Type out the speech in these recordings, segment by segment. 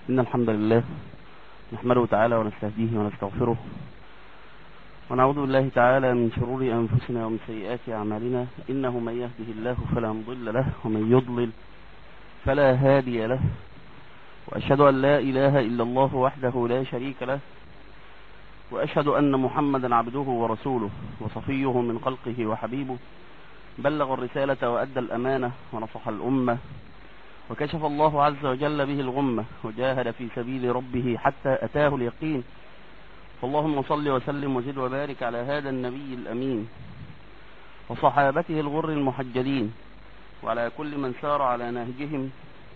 إن الحمد لله نحمده تعالى ونستهديه ونستغفره ونعوذ بالله تعالى من شرور أنفسنا ومن سيئات أعمالنا إنه من يهده الله فلا مضل له ومن يضلل فلا هادي له وأشهد أن لا إله إلا الله وحده لا شريك له وأشهد أن محمدا عبده ورسوله وصفيه من خلقه وحبيبه بلغ الرسالة وأدى الأمانة ونصح الأمة وكشف الله عز وجل به الغمة وجاهد في سبيل ربه حتى أتاه اليقين فاللهم صل وسلم وزد وبارك على هذا النبي الأمين وصحابته الغر المحجلين وعلى كل من سار على نهجهم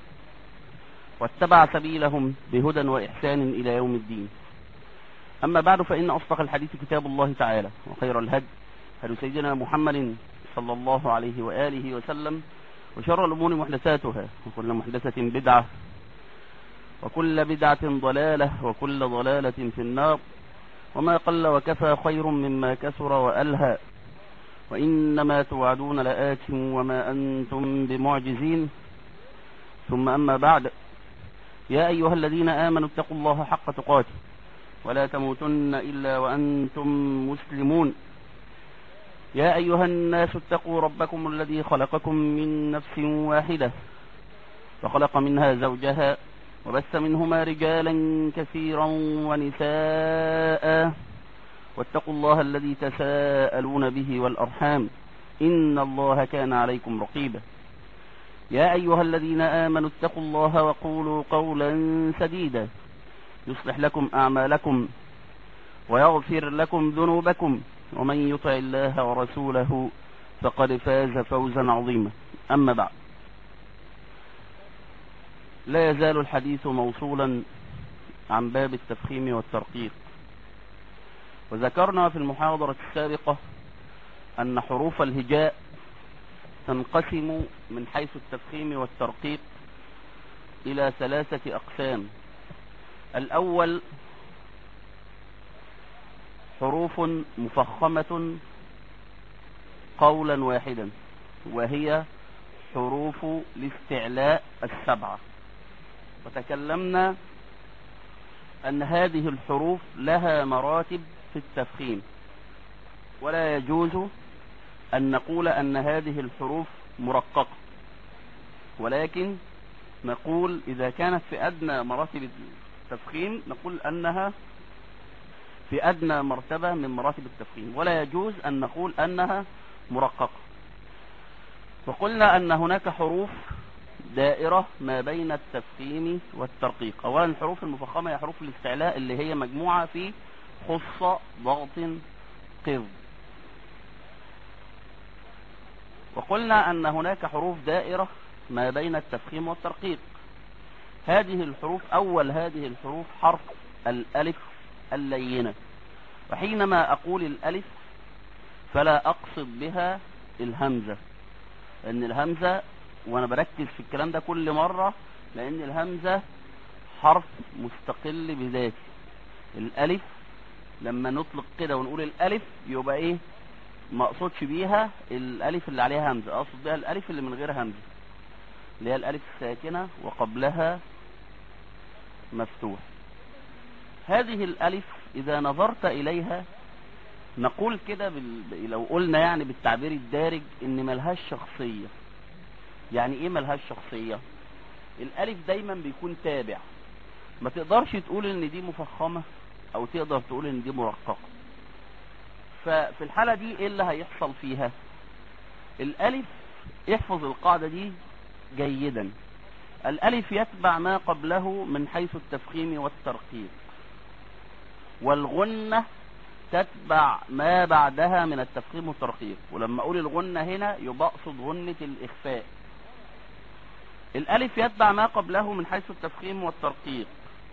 واتبع سبيلهم بهدى وإحسان إلى يوم الدين أما بعد فإن أصدق الحديث كتاب الله تعالى وخير الهدي هدي سيدنا محمد صلى الله عليه وآله وسلم وشر الأمور محدثاتها وكل محدثة بدعة وكل بدعة ضلالة وكل ضلالة في النار وما قل وكفى خير مما كثر وألهى وإنما توعدون لآت وما أنتم بمعجزين ثم أما بعد يا أيها الذين آمنوا اتقوا الله حق تقاته ولا تموتن إلا وأنتم مسلمون يا أيها الناس اتقوا ربكم الذي خلقكم من نفس واحدة فخلق منها زوجها وبث منهما رجالا كثيرا ونساء واتقوا الله الذي تساءلون به والأرحام إن الله كان عليكم رقيبا يا أيها الذين آمنوا اتقوا الله وقولوا قولا سديدا يصلح لكم أعمالكم ويغفر لكم ذنوبكم ومن يطع الله ورسوله فقد فاز فوزا عظيما أما بعد لا يزال الحديث موصولا عن باب التفخيم والترقيق وذكرنا في المحاضرة السابقة أن حروف الهجاء تنقسم من حيث التفخيم والترقيق إلى ثلاثة أقسام الأول حروف مفخمة قولا واحدا وهي حروف الاستعلاء السبعة وتكلمنا أن هذه الحروف لها مراتب في التفخيم ولا يجوز أن نقول أن هذه الحروف مرققة ولكن نقول إذا كانت في أدنى مراتب التفخيم نقول أنها في أدنى مرتبة من مراتب التفخيم ولا يجوز أن نقول أنها مرققة وقلنا أن هناك حروف دائرة ما بين التفخيم والترقيق أولا الحروف المفخمة هي حروف الاستعلاء اللي هي مجموعة في خصة ضغط قرض وقلنا أن هناك حروف دائرة ما بين التفخيم والترقيق هذه الحروف أول هذه الحروف حرف الألف اللينة وحينما أقول الألف فلا أقصد بها الهمزة لأن الهمزة وأنا بركز في الكلام ده كل مرة لأن الهمزة حرف مستقل بذاته الألف لما نطلق كده ونقول الألف يبقى إيه ما أقصدش بيها الألف اللي عليها همزة أقصد بيها الألف اللي من غير همزة اللي هي الألف الساكنة وقبلها مفتوح هذه الألف إذا نظرت إليها نقول كده بال... لو قلنا يعني بالتعبير الدارج إن ملهاش شخصية يعني إيه ملهاش شخصية الألف دايما بيكون تابع ما تقدرش تقول إن دي مفخمة أو تقدر تقول إن دي مرققة ففي الحالة دي إيه اللي هيحصل فيها الألف احفظ القاعدة دي جيدا الألف يتبع ما قبله من حيث التفخيم والترقيق والغنة تتبع ما بعدها من التفخيم والترقيق ولما أقول الغنة هنا يبقى أقصد غنة الإخفاء الألف يتبع ما قبله من حيث التفخيم والترقيق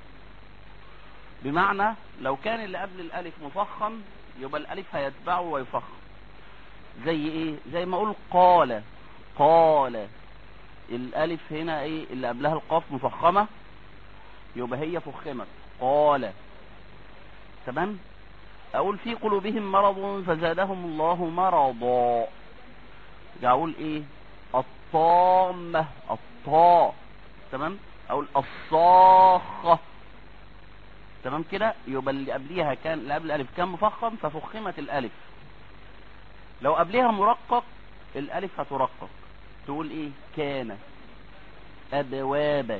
بمعنى لو كان اللي قبل الألف مفخم يبقى الألف هيتبعه ويفخم زي إيه زي ما أقول قال قال الألف هنا إيه اللي قبلها القاف مفخمة يبقى هي فخمت قال تمام اقول في قلوبهم مرض فزادهم الله مرضا اقول ايه الطامة الطاء تمام اقول الصاخة تمام كده يبقى اللي قبليها كان اللي قبل الالف كان مفخم ففخمت الالف لو قبليها مرقق الالف هترقق تقول ايه كان ابواب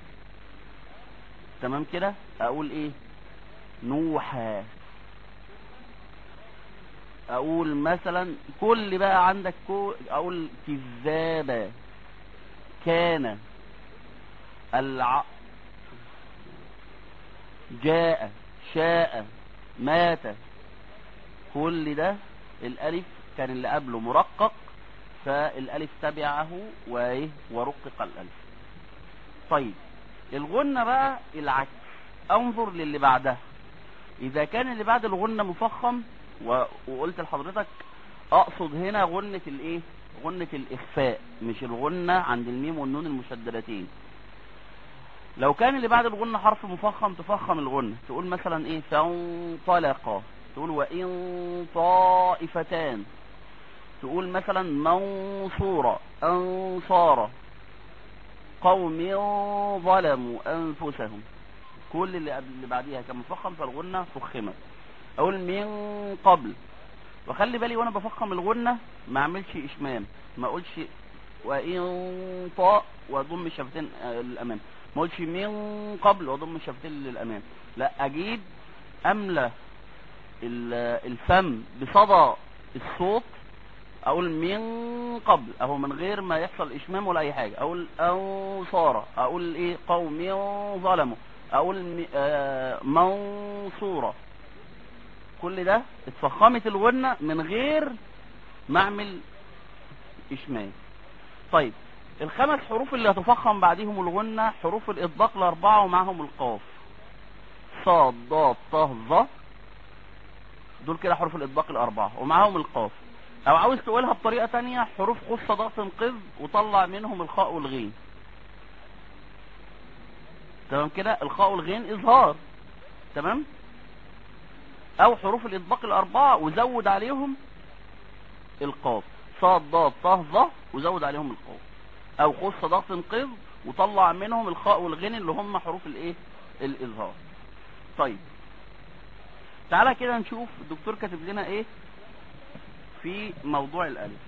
تمام كده اقول ايه نوحا اقول مثلا كل بقى عندك كو اقول كذابة كان الع جاء شاء مات كل ده الالف كان اللي قبله مرقق فالالف تبعه وايه ورقق الالف طيب الغنة بقى العكس انظر للي بعدها اذا كان اللي بعد الغنة مفخم و... وقلت لحضرتك اقصد هنا غنة الايه غنة الاخفاء مش الغنة عند الميم والنون المشددتين لو كان اللي بعد الغنة حرف مفخم تفخم الغنة تقول مثلا ايه فانطلقا تقول وان طائفتان تقول مثلا منصورة انصارا قوم ظلموا انفسهم كل اللي قبل اللي بعديها كان مفخم فالغنة فخمت اقول من قبل وخلي بالي وانا بفخم الغنة ما اعملش اشمام ما اقولش وان طاء واضم الشفتين للامام ما اقولش من قبل واضم الشفتين للامام لا اجيب املى الفم بصدى الصوت اقول من قبل اهو من غير ما يحصل اشمام ولا اي حاجة اقول انصارة اقول ايه قوم ظلموا اقول منصورة كل ده اتفخمت الغنة من غير ما اعمل اشمام طيب الخمس حروف اللي هتفخم بعديهم الغنة حروف الاطباق الاربعة ومعهم القاف صاد ضاد طه ظ دول كده حروف الاطباق الاربعة ومعهم القاف او عاوز تقولها بطريقة تانية حروف قصة ضغط انقذ وطلع منهم الخاء والغين تمام كده الخاء والغين اظهار تمام او حروف الاطباق الاربعة وزود عليهم القاف صاد ضاد طه ظ وزود عليهم القاف او قصة ضغط انقذ وطلع منهم الخاء والغين اللي هم حروف الايه الاظهار طيب تعالى كده نشوف الدكتور كاتب لنا ايه في موضوع الالف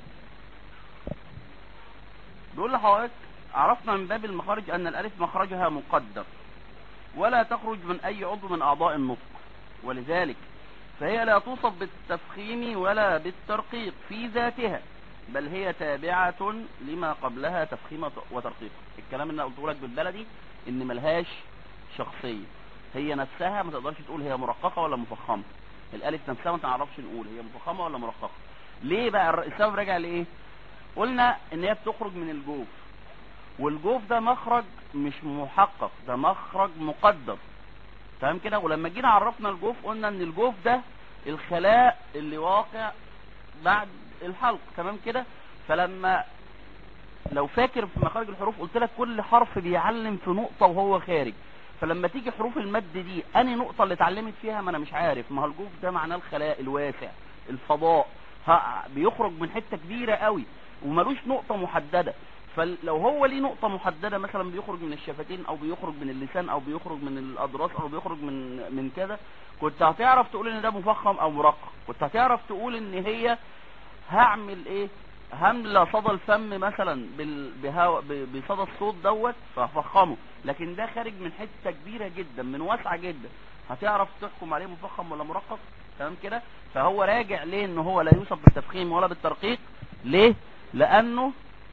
بيقول لحضرتك عرفنا من باب المخارج ان الالف مخرجها مقدر ولا تخرج من اي عضو من اعضاء النطق ولذلك فهي لا توصف بالتفخيم ولا بالترقيق في ذاتها بل هي تابعة لما قبلها تفخيم وترقيق الكلام اللي قلته لك بالبلدي ان ملهاش شخصية هي نفسها ما تقدرش تقول هي مرققة ولا مفخمة الالف نفسها ما تعرفش نقول هي مفخمة ولا مرققة ليه بقى السبب راجع لايه قلنا ان هي بتخرج من الجوف والجوف ده مخرج مش محقق ده مخرج مقدر تمام كده ولما جينا عرفنا الجوف قلنا ان الجوف ده الخلاء اللي واقع بعد الحلق تمام كده فلما لو فاكر في مخارج الحروف قلت لك كل حرف بيعلم في نقطة وهو خارج فلما تيجي حروف المد دي اني نقطة اللي اتعلمت فيها ما انا مش عارف ما هو الجوف ده معناه الخلاء الواسع الفضاء بيخرج من حتة كبيرة قوي وملوش نقطة محددة فلو هو ليه نقطة محددة مثلا بيخرج من الشفتين او بيخرج من اللسان او بيخرج من الاضراس او بيخرج من من كذا كنت هتعرف تقول ان ده مفخم او مرقق كنت هتعرف تقول ان هي هعمل ايه هملى صدى الفم مثلا بهو... بصدى الصوت دوت فهفخمه لكن ده خارج من حتة كبيرة جدا من واسعة جدا هتعرف تحكم عليه مفخم ولا مرقق تمام كده فهو راجع ليه ان هو لا يوصف بالتفخيم ولا بالترقيق ليه لانه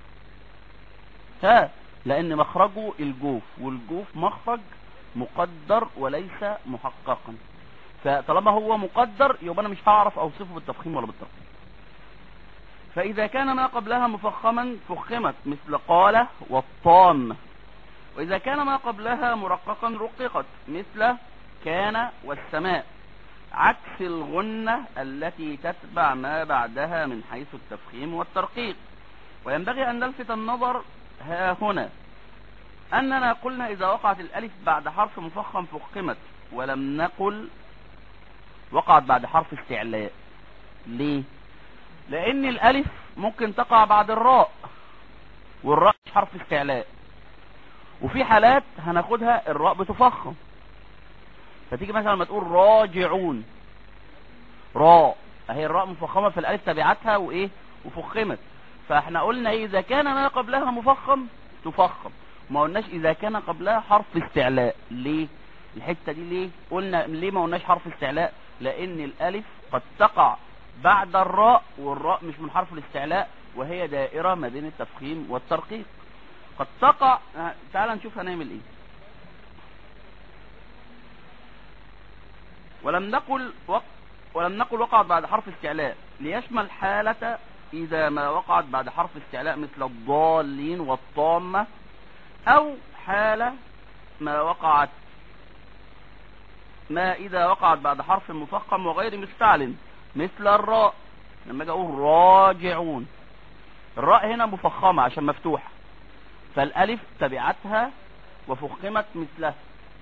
ها لان مخرجه الجوف والجوف مخرج مقدر وليس محققا فطالما هو مقدر يبقى انا مش هعرف اوصفه بالتفخيم ولا بالترقيق فاذا كان ما قبلها مفخما فخمت مثل قال والطام واذا كان ما قبلها مرققا رققت مثل كان والسماء عكس الغنة التي تتبع ما بعدها من حيث التفخيم والترقيق وينبغي أن نلفت النظر ها هنا أننا قلنا إذا وقعت الألف بعد حرف مفخم فخمت ولم نقل وقعت بعد حرف استعلاء ليه لأن الألف ممكن تقع بعد الراء والراء مش حرف استعلاء وفي حالات هناخدها الراء بتفخم فتيجي مثلا لما تقول راجعون راء اهي الراء مفخمة في الالف تبعتها وايه وفخمت فاحنا قلنا ايه اذا كان ما قبلها مفخم تفخم ما قلناش اذا كان قبلها حرف استعلاء ليه الحتة دي ليه قلنا ليه ما قلناش حرف استعلاء لان الالف قد تقع بعد الراء والراء مش من حرف الاستعلاء وهي دائرة ما بين التفخيم والترقيق قد تقع آه، تعال نشوف هنعمل ايه ولم نقل وق... ولم نقل وقعت بعد حرف استعلاء ليشمل حالة إذا ما وقعت بعد حرف استعلاء مثل الضالين والطامة أو حالة ما وقعت ما إذا وقعت بعد حرف مفخم وغير مستعل مثل الراء لما اجي اقول راجعون الراء هنا مفخمة عشان مفتوحة فالالف تبعتها وفخمت مثلها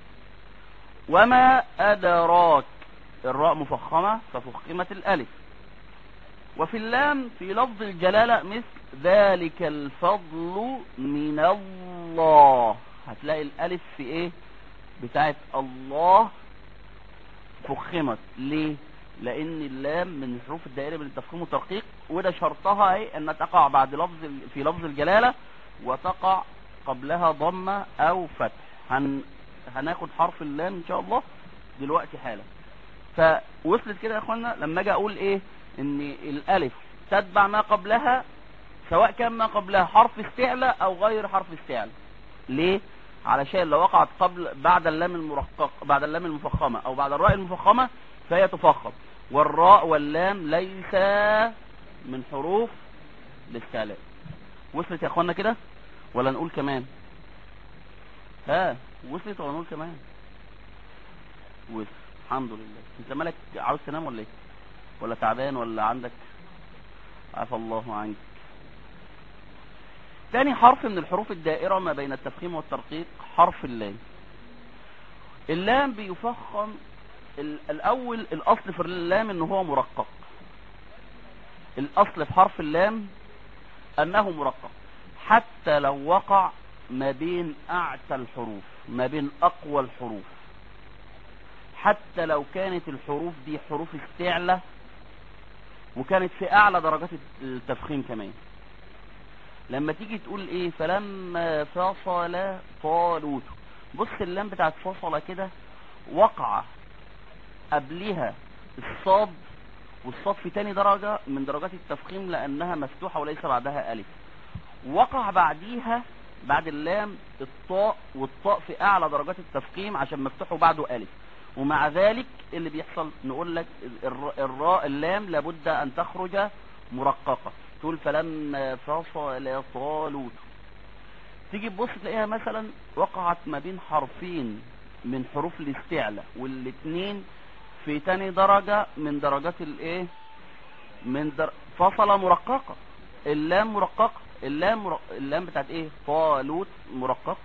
وما ادراك الراء مفخمة ففخمت الالف وفي اللام في لفظ الجلالة مثل ذلك الفضل من الله هتلاقي الالف في ايه بتاعت الله فخمت ليه لان اللام من حروف الدائره من التفخيم والترقيق وده شرطها ايه ان تقع بعد لفظ في لفظ الجلاله وتقع قبلها ضمه او فتح هن هناخد حرف اللام ان شاء الله دلوقتي حالا فوصلت كده يا اخوانا لما اجي اقول ايه ان الالف تتبع ما قبلها سواء كان ما قبلها حرف استعلاء او غير حرف استعلاء ليه علشان لو وقعت قبل بعد اللام المرقق بعد اللام المفخمه او بعد الراء المفخمه فهي تفخم والراء واللام ليس من حروف الاستعلاء وصلت يا اخوانا كده ولا نقول كمان ها وصلت ولا نقول كمان وصل الحمد لله انت مالك عاوز تنام ولا ايه ولا تعبان ولا عندك عفى الله عنك تاني حرف من الحروف الدائرة ما بين التفخيم والترقيق حرف اللام اللام بيفخم ال- الاول الاصل في اللام ان هو مرقق الاصل في حرف اللام انه مرقق حتى لو وقع ما بين اعتى الحروف ما بين اقوى الحروف حتى لو كانت الحروف دي حروف استعلى وكانت في اعلى درجات التفخيم كمان لما تيجي تقول ايه فلما فصل طالوت بص اللام بتاعت فصل كده وقع قبلها الصاد والصاد في تاني درجة من درجات التفخيم لأنها مفتوحة وليس بعدها ألف وقع بعديها بعد اللام الطاء والطاء في أعلى درجات التفخيم عشان مفتوح وبعده ألف ومع ذلك اللي بيحصل نقول لك الر- الراء اللام لابد أن تخرج مرققة تقول فلما فصل طالوت تيجي تبص تلاقيها مثلا وقعت ما بين حرفين من حروف الاستعلاء والاتنين في تاني درجة من درجات الايه من در... فصل مرققة اللام مرققة اللام مر... اللام بتاعت ايه طالوت مرققة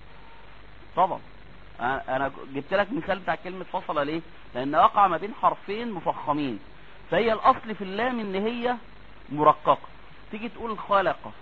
طبعا انا أنا جبت لك مثال بتاع كلمة فصل ليه لان وقع ما بين حرفين مفخمين فهي الاصل في اللام ان هي مرققة تيجي تقول خلقة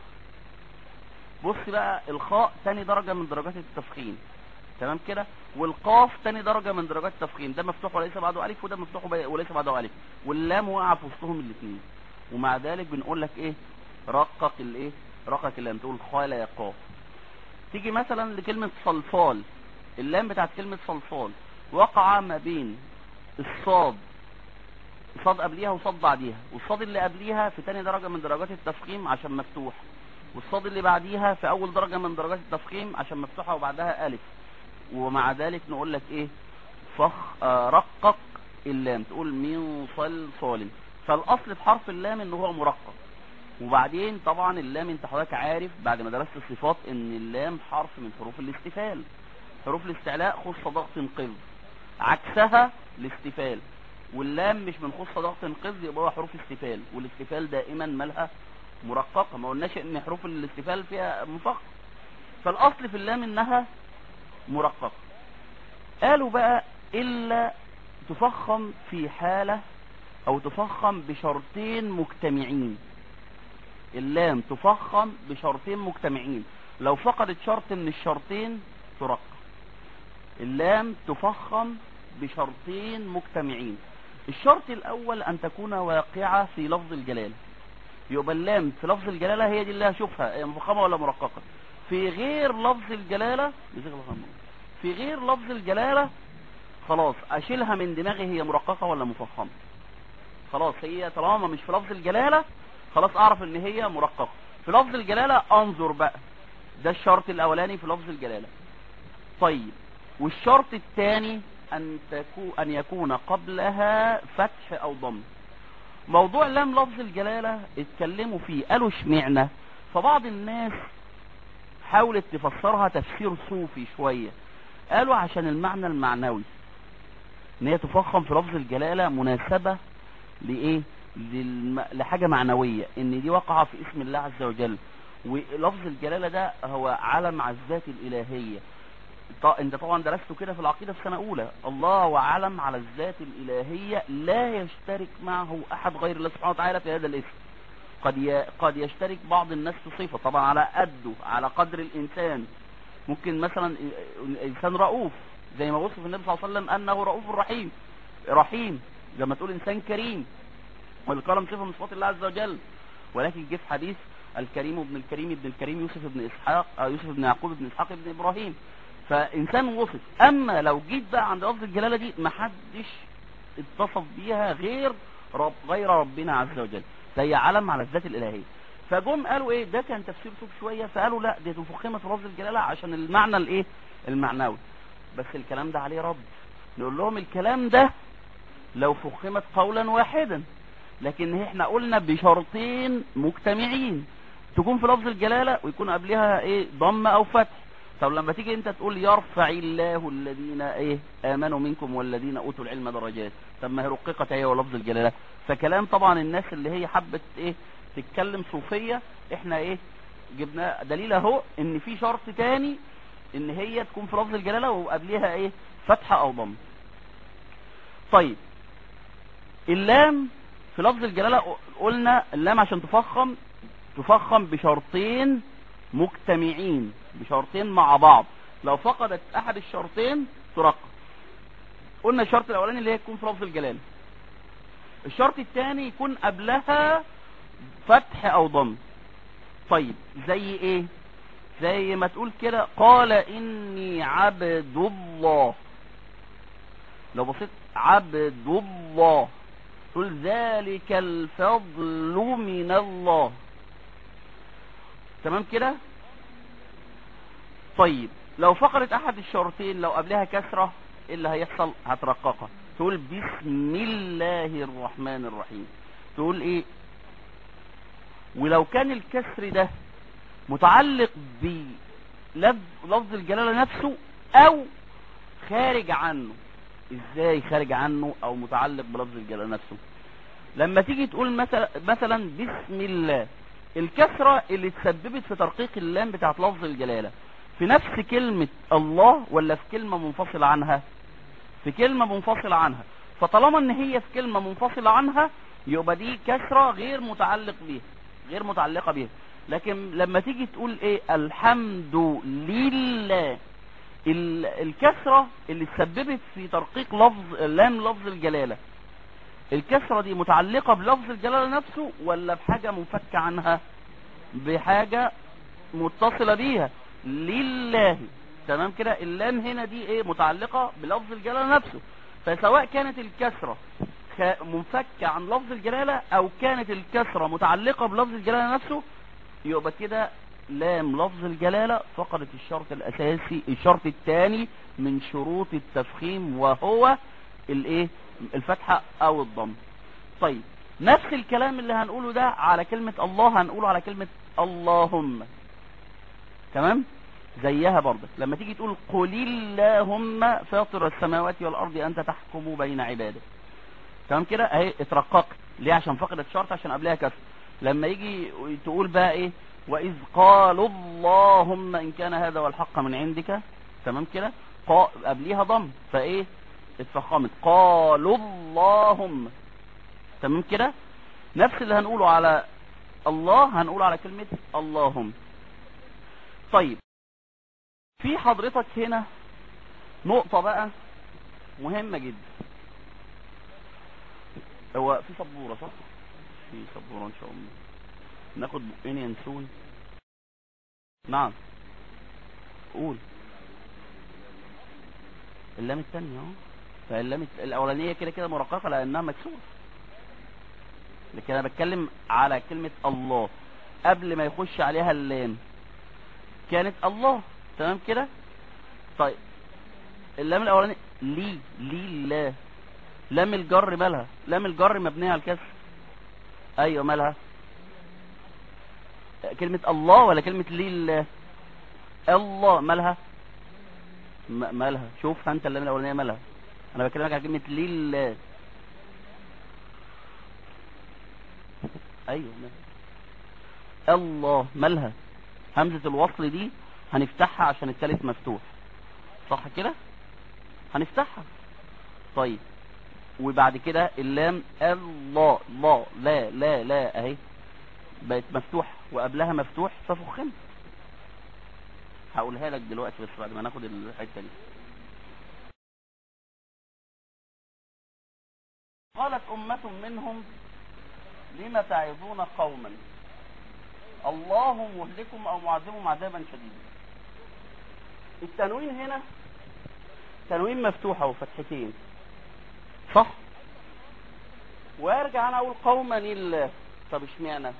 بص بقى الخاء تاني درجة من درجات التفخيم تمام كده والقاف تاني درجة من درجات التفخيم ده مفتوح وليس بعده ألف وده مفتوح وبي- وليس بعده ألف واللام واقعة في وسطهم الاثنين ومع ذلك بنقول لك ايه رقق الايه رقق اللام تقول خلق تيجي مثلا لكلمة صلصال اللام بتاعت كلمة صلصال وقع ما بين الصاد صاد قبليها وصاد بعديها والصاد اللي قبليها في تاني درجة من درجات التفخيم عشان مفتوح والصاد اللي بعديها في اول درجة من درجات التفخيم عشان مفتوحة وبعدها الف ومع ذلك نقول لك ايه فخ آه رقق اللام تقول من صلصال فالاصل في حرف اللام ان هو مرقق وبعدين طبعا اللام انت حضرتك عارف بعد ما درست الصفات ان اللام حرف من حروف الاستفال حروف الاستعلاء خص ضغط قذ عكسها الاستفال واللام مش من خص ضغط قذ يبقى هو حروف استفال والاستفال دائما مالها مرققه ما قلناش ان حروف الاستفال فيها مفخم فالاصل في اللام انها مرققه قالوا بقى الا تفخم في حاله او تفخم بشرطين مجتمعين اللام تفخم بشرطين مجتمعين لو فقدت شرط من الشرطين ترقق اللام تفخم بشرطين مجتمعين الشرط الاول ان تكون واقعة في لفظ الجلالة يبقى اللام في لفظ الجلالة هي دي اللي هشوفها هي مفخمة ولا مرققة في غير لفظ الجلالة في غير لفظ الجلالة خلاص اشيلها من دماغي هي مرققة ولا مفخمة خلاص هي طالما مش في لفظ الجلالة خلاص اعرف ان هي مرققة في لفظ الجلالة انظر بقى ده الشرط الاولاني في لفظ الجلالة طيب والشرط الثاني ان تكون ان يكون قبلها فتح او ضم موضوع لام لفظ الجلالة اتكلموا فيه قالوا اشمعنى فبعض الناس حاولت تفسرها تفسير صوفي شوية قالوا عشان المعنى المعنوي ان هي تفخم في لفظ الجلالة مناسبة لايه للم... لحاجة معنوية ان دي وقع في اسم الله عز وجل ولفظ الجلالة ده هو علم على الذات الالهية ط... انت طبعا درسته كده في العقيدة في سنة اولى الله وعلم على الذات الالهية لا يشترك معه احد غير الله سبحانه وتعالى في هذا الاسم قد ي... قد يشترك بعض الناس في صفة طبعا على قده على قدر الانسان ممكن مثلا انسان رؤوف زي ما وصف النبي صلى الله عليه وسلم انه رؤوف رحيم رحيم لما تقول انسان كريم والكرم صفه من صفات الله عز وجل ولكن جه في حديث الكريم ابن الكريم ابن الكريم يوسف ابن اسحاق أو يوسف ابن يعقوب ابن اسحاق ابن ابراهيم فانسان وصف اما لو جيت بقى عند لفظ الجلاله دي ما حدش اتصف بيها غير رب غير ربنا عز وجل زي علم على الذات الالهيه فجم قالوا ايه ده كان تفسير صوف شويه فقالوا لا دي تفخمت لفظ الجلاله عشان المعنى الايه المعنوي بس الكلام ده عليه رد نقول لهم الكلام ده لو فخمت قولا واحدا لكن احنا قلنا بشرطين مجتمعين تكون في لفظ الجلالة ويكون قبلها ايه ضم او فتح طب لما تيجي انت تقول يرفع الله الذين ايه امنوا منكم والذين اوتوا العلم درجات طب ما هي رققت هي ولفظ الجلالة فكلام طبعا الناس اللي هي حبت ايه تتكلم صوفية احنا ايه جبنا دليل اهو ان في شرط تاني ان هي تكون في لفظ الجلالة وقبلها ايه فتحة او ضم طيب اللام في لفظ الجلالة قلنا اللام عشان تفخم تفخم بشرطين مجتمعين بشرطين مع بعض لو فقدت احد الشرطين ترقق قلنا الشرط الاولاني اللي هي تكون في لفظ الجلالة الشرط الثاني يكون قبلها فتح او ضم طيب زي ايه زي ما تقول كده قال اني عبد الله لو بصيت عبد الله تقول ذلك الفضل من الله تمام كده طيب لو فقرت احد الشرطين لو قبلها كسرة ايه اللي هيحصل هترققها تقول بسم الله الرحمن الرحيم تقول ايه ولو كان الكسر ده متعلق بلفظ الجلالة نفسه او خارج عنه ازاي خارج عنه او متعلق بلفظ الجلالة نفسه لما تيجي تقول مثلا مثلا بسم الله الكسرة اللي تسببت في ترقيق اللام بتاعت لفظ الجلالة في نفس كلمة الله ولا في كلمة منفصلة عنها في كلمة منفصلة عنها فطالما ان هي في كلمة منفصلة عنها يبقى دي كسرة غير متعلق بيها غير متعلقة بيها لكن لما تيجي تقول ايه الحمد لله الكسرة اللي تسببت في ترقيق لفظ لام لفظ الجلالة الكسرة دي متعلقة بلفظ الجلالة نفسه ولا بحاجة منفكة عنها بحاجة متصلة بيها لله تمام كده اللام هنا دي ايه متعلقة بلفظ الجلالة نفسه فسواء كانت الكسرة منفكة عن لفظ الجلالة او كانت الكسرة متعلقة بلفظ الجلالة نفسه يبقى كده لام لفظ الجلالة فقدت الشرط الاساسي الشرط الثاني من شروط التفخيم وهو الايه الفتحة او الضم طيب نفس الكلام اللي هنقوله ده على كلمة الله هنقوله على كلمة اللهم تمام زيها برضه لما تيجي تقول قل اللهم فاطر السماوات والارض انت تحكم بين عبادك تمام كده اهي اترققت ليه عشان فقدت شرط عشان قبلها كسر لما يجي تقول بقى ايه واذ قالوا اللهم ان كان هذا والحق من عندك تمام كده قبليها ضم فايه اتفخمت قالوا اللهم تمام كده نفس اللي هنقوله على الله هنقوله على كلمة اللهم طيب في حضرتك هنا نقطة بقى مهمة جدا هو في سبورة صح؟ في سبورة ان شاء الله ناخد بقين ينسون نعم قول اللام الثانية اهو فاللام الت- الاولانية كده كده مرققة لانها مكسورة لكن انا بتكلم على كلمة الله قبل ما يخش عليها اللام كانت الله تمام كده طيب اللام الاولانية لي لي لا لام الجر مالها لام الجر مبنية على الكسر ايوه مالها كلمة الله ولا كلمة لي الله الله مالها م- مالها شوف انت اللام الاولانية مالها انا بكلمك على كلمة لي الله ايوه مالها الله مالها همزة الوصل دي هنفتحها عشان التالت مفتوح صح كده هنفتحها طيب وبعد كده اللام الله لا لا لا لا اهي بقت مفتوح وقبلها مفتوح ففخم هقولها لك دلوقتي بس بعد ما ناخد الحته دي قالت أمة منهم لم تعظون قوما الله مهلكم أو معذبهم عذابا شديدا التنوين هنا تنوين مفتوحة وفتحتين صح وارجع انا اقول قوما لله طب اشمعنى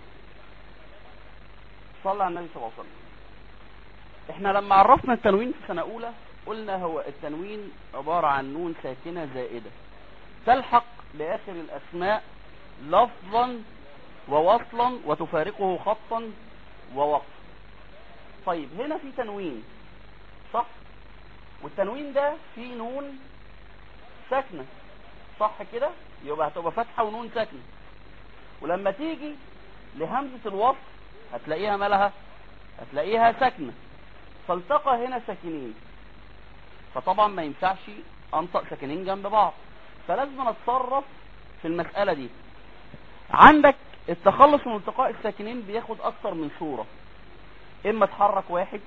صلى على النبي صلى الله عليه وسلم احنا لما عرفنا التنوين في سنة اولى قلنا هو التنوين عبارة عن نون ساكنة زائدة تلحق لاخر الاسماء لفظا ووصلا وتفارقه خطا ووقفا طيب هنا في تنوين صح والتنوين ده فيه نون ساكنه صح كده يبقى هتبقى فتحه ونون ساكنه ولما تيجي لهمزه الوصل هتلاقيها مالها هتلاقيها ساكنه فالتقى هنا ساكنين فطبعا ما ينفعش انطق ساكنين جنب بعض فلازم اتصرف في المساله دي عندك التخلص من التقاء الساكنين بياخد اكتر من صوره اما تحرك واحد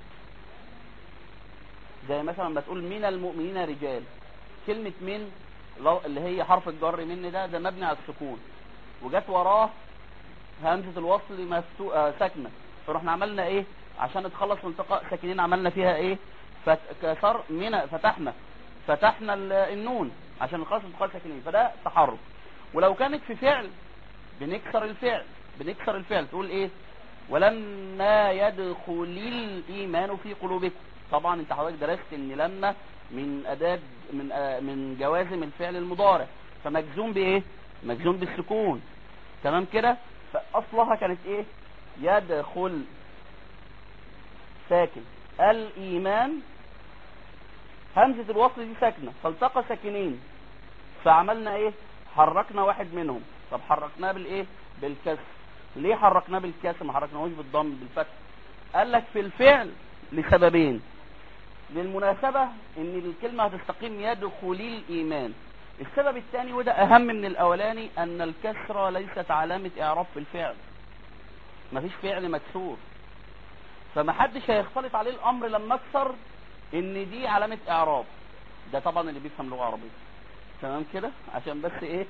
زي مثلا ما تقول من المؤمنين رجال كلمة من لو- اللي هي حرف الجر من ده ده مبني على السكون وجت وراه همزة الوصل مفتو... آه ساكنة فرحنا عملنا ايه عشان نتخلص من التقاء ساكنين عملنا فيها ايه فت... كسر من فتحنا فتحنا ال- النون عشان نتخلص من التقاء ساكنين فده تحرك ولو كانت في فعل بنكسر الفعل بنكسر الفعل تقول ايه ولما يدخل الايمان في قلوبكم طبعا انت حضرتك درست ان لما من اداه من آه من جوازم الفعل المضارع فمجزوم بايه مجزوم بالسكون تمام كده فاصلها كانت ايه يدخل ساكن الايمان همزه الوصل دي ساكنه فالتقى ساكنين فعملنا ايه حركنا واحد منهم طب حركناه بالايه بالكسر ليه حركناه بالكسر ما حركناهوش بالضم بالفتح قال لك في الفعل لسببين للمناسبة ان الكلمة هتستقيم يدخل الايمان السبب الثاني وده اهم من الاولاني ان الكسرة ليست علامة اعراب في الفعل مفيش فعل مكسور فمحدش هيختلط عليه الامر لما اكسر ان دي علامة اعراب ده طبعا اللي بيفهم لغة عربية تمام كده عشان بس ايه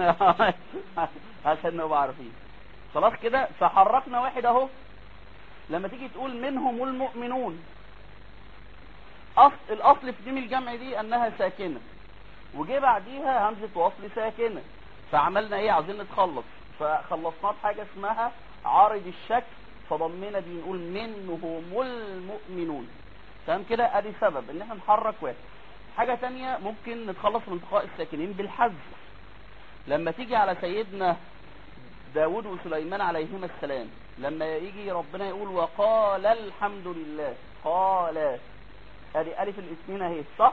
عشان نبقى عارفين خلاص كده فحركنا واحد اهو لما تيجي تقول منهم المؤمنون أصل الاصل في جيم الجمع دي انها ساكنه وجه بعديها همزه وصل ساكنه فعملنا ايه عايزين نتخلص فخلصناه بحاجه اسمها عارض الشك فضمنا دي نقول منهم المؤمنون تمام كده ادي سبب ان احنا نحرك واحد حاجه تانية ممكن نتخلص من التقاء الساكنين بالحذف لما تيجي على سيدنا داود وسليمان عليهما السلام لما يجي ربنا يقول وقال الحمد لله قال ادي الف الاثنين اهي صح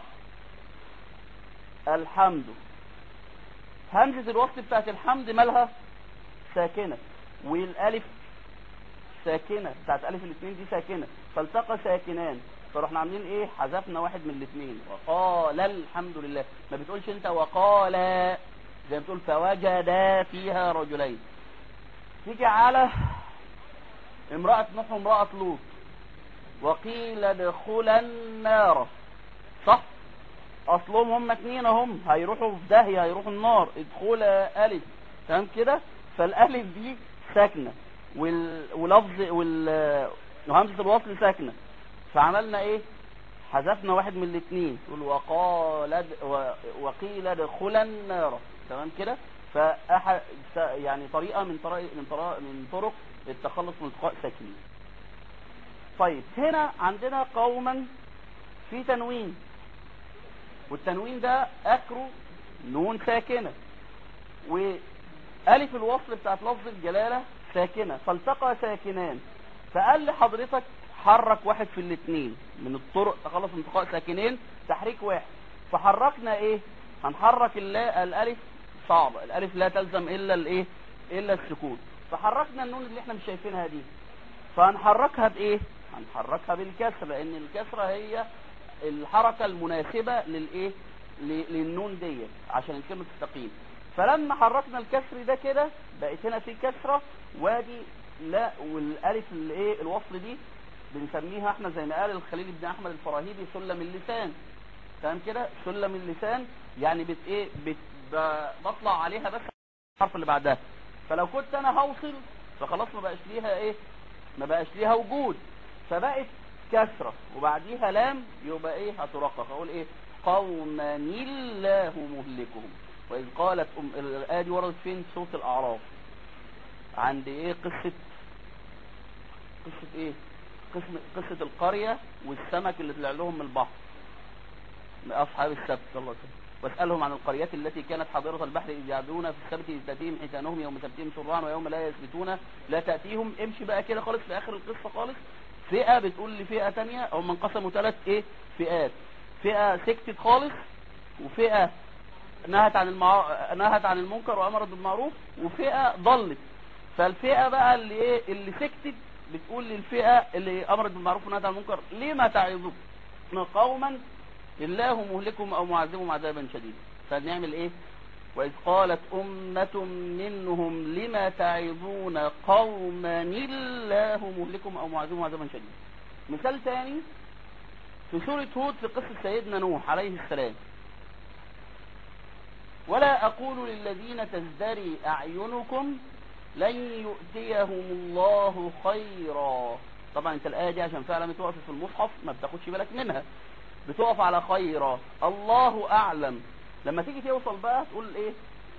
الحمد همزه الوصل بتاعت الحمد مالها ساكنه والالف ساكنه بتاعت الف الاثنين دي ساكنه فالتقى ساكنان فرحنا عاملين ايه حذفنا واحد من الاثنين وقال الحمد لله ما بتقولش انت وقال زي ما بتقول فوجد فيها رجلين تيجي على امرأة نوح وامرأة لوط وقيل ادخل النار صح اصلهم هم اتنين هم هيروحوا في داهية هيروحوا النار ادخل الف تمام كده فالالف دي ساكنة وال... ولفظ وال... وهمزة الوصل ساكنة فعملنا ايه حذفنا واحد من الاثنين تقول وقال و... وقيل ادخل النار تمام كده فأحد يعني طريقة من طرق من طرق من طرق التخلص من التقاء ساكنين طيب هنا عندنا قوما في تنوين والتنوين ده اخره نون ساكنة والف الوصل بتاعت لفظ الجلالة ساكنة فالتقى ساكنان فقال لحضرتك حرك واحد في الاثنين من الطرق تخلص من التقاء ساكنين تحريك واحد فحركنا ايه هنحرك الالف صعب الالف لا تلزم الا الايه الا السكون فحركنا النون اللي احنا مش شايفينها دي فهنحركها بايه هنحركها بالكسر لان الكسرة هي الحركة المناسبة للايه للنون دي عشان الكلمة تستقيم فلما حركنا الكسر ده كده بقت هنا في كسرة وادي لا والالف الايه الوصل دي بنسميها احنا زي ما قال الخليل بن احمد الفراهيدي سلم اللسان تمام كده سلم اللسان يعني بت ايه بت بطلع عليها بس الحرف اللي بعدها فلو كنت انا هوصل فخلاص ما بقاش ليها ايه ما بقاش ليها وجود فبقت كسرة وبعديها لام يبقى ايه هترقق اقول ايه قوما الله مهلكهم واذ قالت ام الايه دي وردت فين صوت الاعراف عند ايه قصة قصة ايه قسم قصة القرية والسمك اللي طلع لهم من البحر اصحاب السبت الله عليه واسألهم عن القريات التي كانت حاضرة البحر إذ يعدون في السبت إذ تأتيهم حيتانهم يوم سبتهم شرعا ويوم لا يثبتون لا تأتيهم امشي بقى كده خالص في آخر القصة خالص فئة بتقول لفئة تانية هم انقسموا ثلاث ايه فئات فئة سكتت خالص وفئة نهت عن المع... نهت عن المنكر وامرت بالمعروف وفئة ضلت فالفئة بقى اللي ايه اللي سكتت بتقول للفئة اللي امرت بالمعروف ونهت عن المنكر لما تعظون قوما الله مهلكهم او معذبهم عذابا شديدا فنعمل ايه وإذ قالت أمة منهم لما تعظون قوما الله مهلكهم أو معذبهم عذابا شديدا مثال تاني في سورة هود في قصة سيدنا نوح عليه السلام ولا أقول للذين تزدري أعينكم لن يؤتيهم الله خيرا طبعا انت الآية دي عشان فعلا بتقف في المصحف ما بتاخدش بالك منها بتقف على خيرا الله أعلم لما تيجي توصل بقى تقول ايه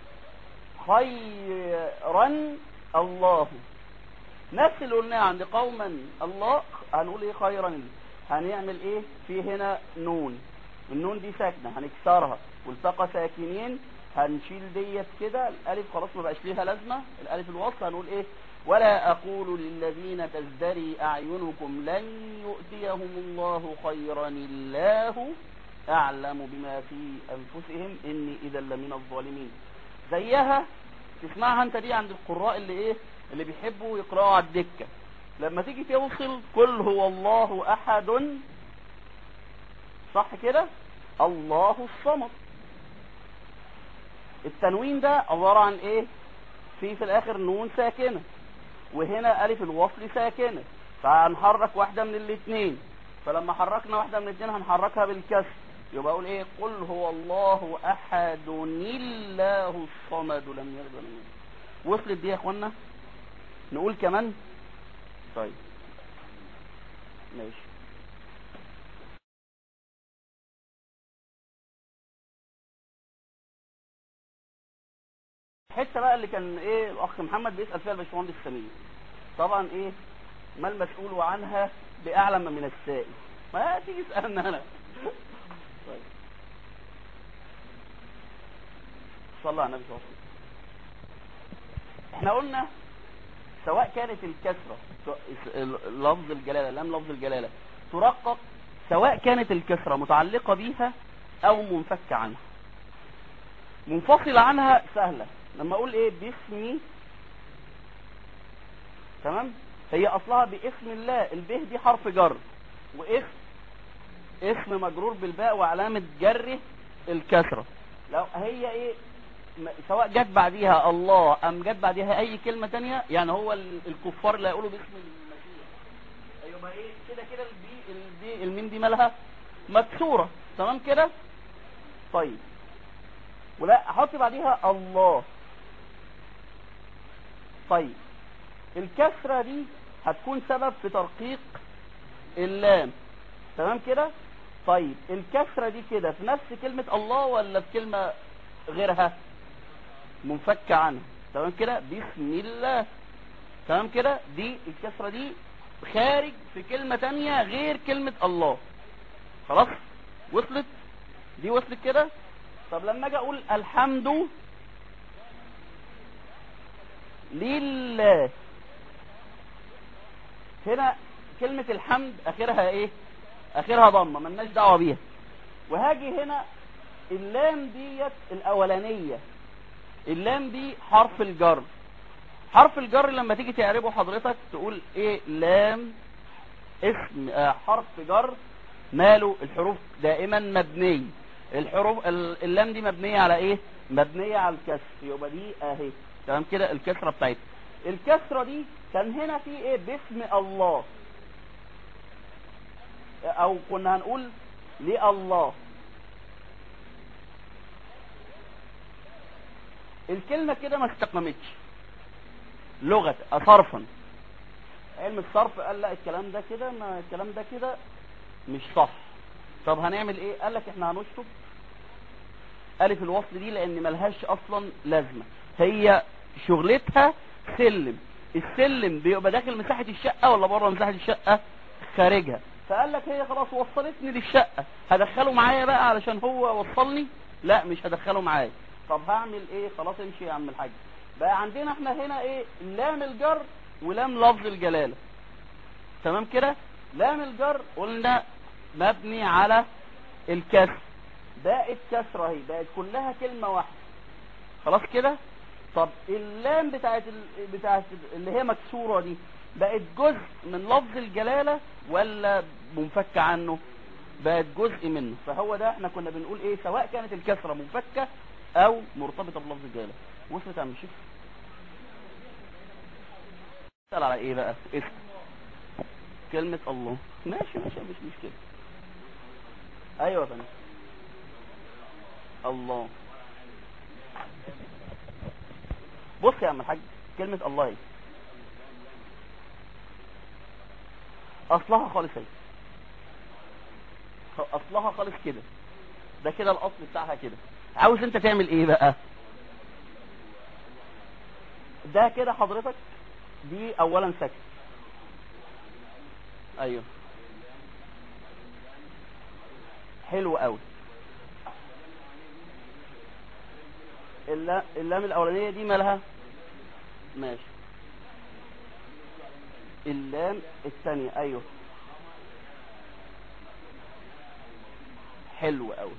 خيرا الله نفس اللي قلناه عند قوما الله هنقول ايه خيرا هنعمل ايه في هنا نون النون دي ساكنه هنكسرها والتقى ساكنين هنشيل ديت كده الالف خلاص ما بقاش ليها لازمه الالف الوصل هنقول ايه ولا اقول للذين تزدري اعينكم لن يؤتيهم الله خيرا الله اعلم بما في انفسهم اني اذا لمن الظالمين زيها تسمعها انت دي عند القراء اللي ايه اللي بيحبوا يقرأوا على الدكة لما تيجي توصل قل هو الله احد صح كده الله الصمد التنوين ده عبارة عن ايه في في الاخر نون ساكنة وهنا الف الوصل ساكنة فهنحرك واحدة من الاثنين فلما حركنا واحدة من الاثنين هنحركها بالكسر يبقى اقول ايه قل هو الله احد الله الصمد لم يلد ولم يولد وصلت دي يا اخوانا نقول كمان طيب ماشي الحته بقى اللي كان ايه الاخ محمد بيسال فيها الباشمهندس سمير طبعا ايه ما المسؤول عنها باعلم من السائل ما تيجي تسالنا انا طيب صلى على النبي صلى الله عليه وسلم احنا قلنا سواء كانت الكسرة لفظ الجلالة لم لفظ الجلالة ترقق سواء كانت الكسرة متعلقة بيها او منفكة عنها منفصلة عنها سهلة لما اقول ايه باسمي تمام هي اصلها باسم الله البه دي حرف جر واسم اسم مجرور بالباء وعلامة جره الكسرة لو هي ايه سواء جت بعديها الله ام جت بعديها اي كلمة تانية يعني هو الكفار لا يقولوا باسم المسيح ايوه ايه كده كده البي الدي الميم دي مالها مكسوره تمام كده طيب ولا احط بعديها الله طيب الكسره دي هتكون سبب في ترقيق اللام تمام كده طيب الكسره دي كده في نفس كلمه الله ولا في كلمه غيرها منفكه عنها تمام كده بسم الله تمام كده دي الكسره دي خارج في كلمه تانية غير كلمه الله خلاص وصلت دي وصلت كده طب لما اجي اقول الحمد لله هنا كلمة الحمد اخرها ايه اخرها ضمة ملناش دعوة بيها وهاجي هنا اللام ديت الاولانية اللام دي حرف الجر حرف الجر لما تيجي تعربه حضرتك تقول ايه لام اسم آه حرف جر ماله الحروف دائما مبني الحروف اللام دي مبنية على ايه مبنية على الكسر يبقى دي اهي تمام كده الكسرة بتاعتها الكسرة دي كان هنا في ايه باسم الله او كنا هنقول لله الكلمة كده ما استقامتش لغة صرفا علم الصرف قال لا الكلام ده كده ما الكلام ده كده مش صح طب هنعمل ايه قال لك احنا هنشطب الف الوصل دي لان ملهاش اصلا لازمة هي شغلتها سلم السلم بيبقى داخل مساحة الشقة ولا بره مساحة الشقة خارجها فقال لك هي خلاص وصلتني للشقة هدخله معايا بقى علشان هو وصلني لا مش هدخله معايا طب هعمل ايه خلاص امشي يا عم الحاج بقى عندنا احنا هنا ايه لام الجر ولام لفظ الجلالة تمام كده لام الجر قلنا مبني على الكسر بقت كسرة اهي بقت كلها كلمة واحدة خلاص كده طب اللام بتاعت ال... بتاعت اللي هي مكسورة دي بقت جزء من لفظ الجلالة ولا منفكة عنه بقت جزء منه فهو ده احنا كنا بنقول ايه سواء كانت الكسرة منفكة او مرتبطة بلفظ الجلالة وصلت يا عم الشيخ اسال على ايه بقى اسم كلمة الله ماشي ماشي مش مشكلة ايوه يا فندم الله بص يا عم الحاج كلمة الله ايه اصلها خالص ايه اصلها خالص كده ده كده الاصل بتاعها كده عاوز انت تعمل ايه بقى ده كده حضرتك دي اولا سكت ايوه حلو قوي اللام الاولانيه دي مالها ماشي اللام الثانيه ايوه حلو قوي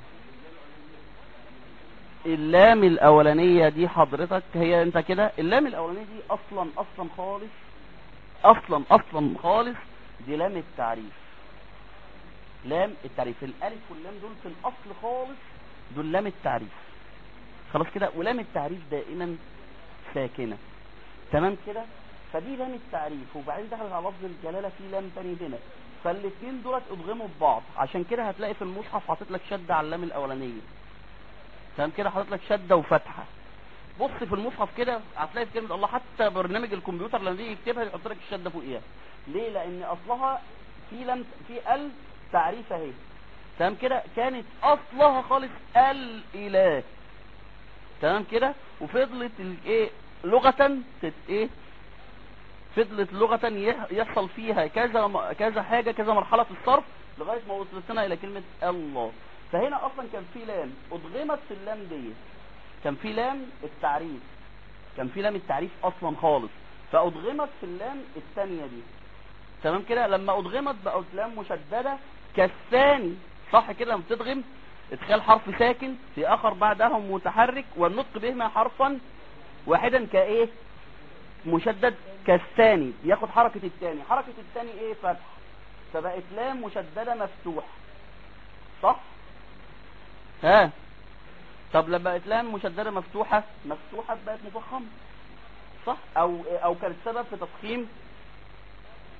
اللام الاولانيه دي حضرتك هي انت كده اللام الاولانيه دي اصلا اصلا خالص اصلا اصلا خالص دي لام التعريف لام التعريف الالف واللام دول في الاصل خالص دول لام التعريف خلاص كده ولام التعريف دائما ساكنه تمام كده فدي لام التعريف وبعدين دخلت على لفظ الجلاله في لام تاني هنا فالاثنين دولت ادغموا في بعض عشان كده هتلاقي في المصحف حاطط لك شده على اللام الاولانيه تمام كده حاطط لك شده وفتحه بص في المصحف كده هتلاقي في كلمه الله حتى برنامج الكمبيوتر لما يجي يكتبها يحط لك الشده فوقيها ليه لان اصلها في لم في ال تعريف اهي تمام كده كانت اصلها خالص الاله تمام كده وفضلت الايه لغه تت ايه فضلت لغه يحصل فيها كذا كذا حاجه كذا مرحله في الصرف لغايه ما وصلتنا الى كلمه الله فهنا اصلا كان في لام ادغمت في اللام دي كان في لام التعريف كان في لام التعريف اصلا خالص فادغمت في اللام الثانيه دي تمام كده لما ادغمت بقت لام مشدده كالثاني صح كده لما تدغم ادخال حرف ساكن في اخر بعدها متحرك والنطق بهما حرفا واحدا كايه مشدد كالثاني ياخد حركه الثاني حركه الثاني ايه فتح فبقت لام مشدده مفتوح صح ها طب لما بقت لام مشدده مفتوحه مفتوحه بقت مفخمه صح او او كانت سبب في تضخيم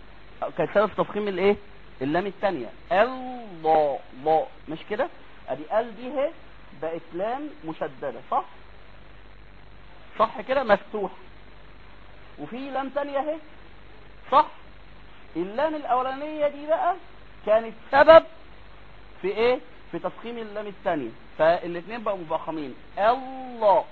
كان سبب تفخيم الايه اللام الثانيه الله لا مش كده ادي ال دي اهي بقت لام مشدده صح صح كده مفتوح وفي لام ثانيه اهي صح اللام الاولانيه دي بقى كانت سبب في ايه في تفخيم اللام الثانيه فالاثنين بقوا مفخمين الله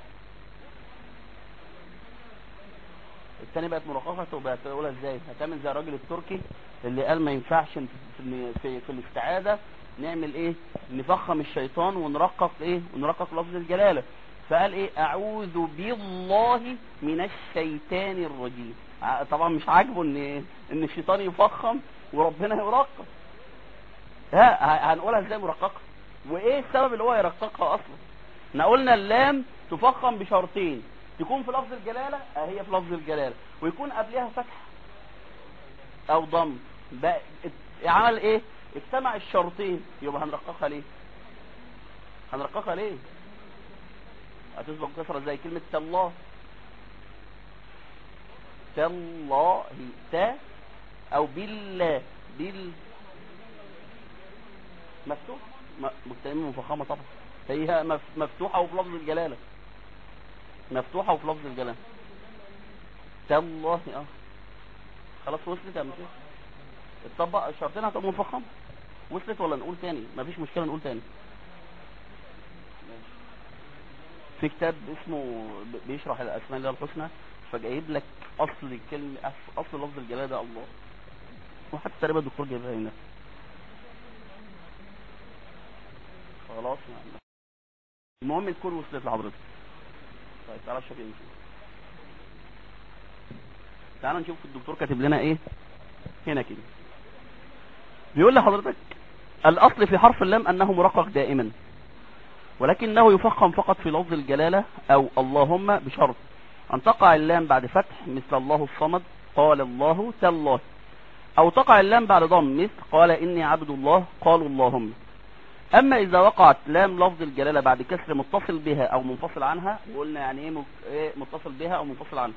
الثانيه بقت مرققه تبقى تقولها ازاي هتعمل زي الراجل التركي اللي قال ما ينفعش في في, في, في الاستعاذه نعمل ايه نفخم الشيطان ونرقق ايه ونرقق لفظ الجلاله فقال ايه اعوذ بالله من الشيطان الرجيم ع- طبعا مش عاجبه ان ان الشيطان يفخم وربنا يرقق ها ه- هنقولها ازاي مرققه وايه السبب اللي هو يرققها اصلا احنا قلنا اللام تفخم بشرطين تكون في لفظ الجلاله اه هي في لفظ الجلاله ويكون قبلها فتح او ضم بقى ات- عمل ايه اجتمع الشرطين يبقى هنرققها ليه هنرققها ليه هتسبق كسرة زي كلمة تالله تالله تا او بالله بال مفتوح م- مكتئمة مفخمة طبعا هي مف- مفتوحة وفي لفظ الجلالة مفتوحة وفي لفظ الجلالة تالله اه خلاص وصلت يا مشي اتطبق الشرطين هتبقى مفخمة وصلت ولا نقول تاني مفيش مشكلة نقول تاني في كتاب اسمه ب- بيشرح الاسماء الله الحسنى فجايب لك اصل الكلمه أص- اصل لفظ الجلاله ده الله وحتى تقريبا الدكتور جايبها هنا خلاص يعني. المهم تكون وصلت لحضرتك طيب تعالى شوف ايه تعالى نشوف الدكتور كاتب لنا ايه هنا كده بيقول لحضرتك الاصل في حرف اللام انه مرقق دائما ولكنه يفخم فقط في لفظ الجلالة أو اللهم بشرط أن تقع اللام بعد فتح مثل الله الصمد قال الله تالله أو تقع اللام بعد ضم مثل قال إني عبد الله قالوا اللهم أما إذا وقعت لام لفظ الجلالة بعد كسر متصل بها أو منفصل عنها وقلنا يعني إيه مك- إيه متصل بها أو منفصل عنها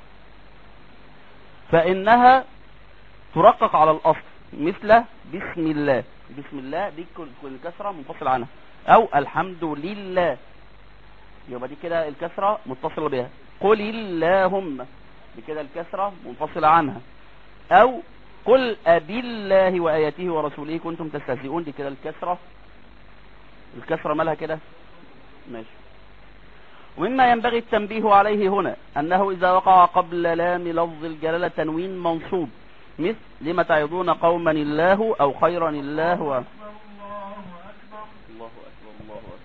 فإنها ترقق على الأصل مثل بسم الله بسم الله دي كل كل كسرة منفصل عنها او الحمد لله يبقى دي كده الكسرة متصلة بها قل اللهم دي كده الكسرة منفصلة عنها او قل أبالله وآياته ورسوله كنتم تستهزئون دي كده الكسرة الكسرة مالها كده ماشي ومما ينبغي التنبيه عليه هنا أنه إذا وقع قبل لام لفظ الجلالة تنوين منصوب مثل لم تعظون قوما الله أو خيرا الله و... الله أكبر الله أكبر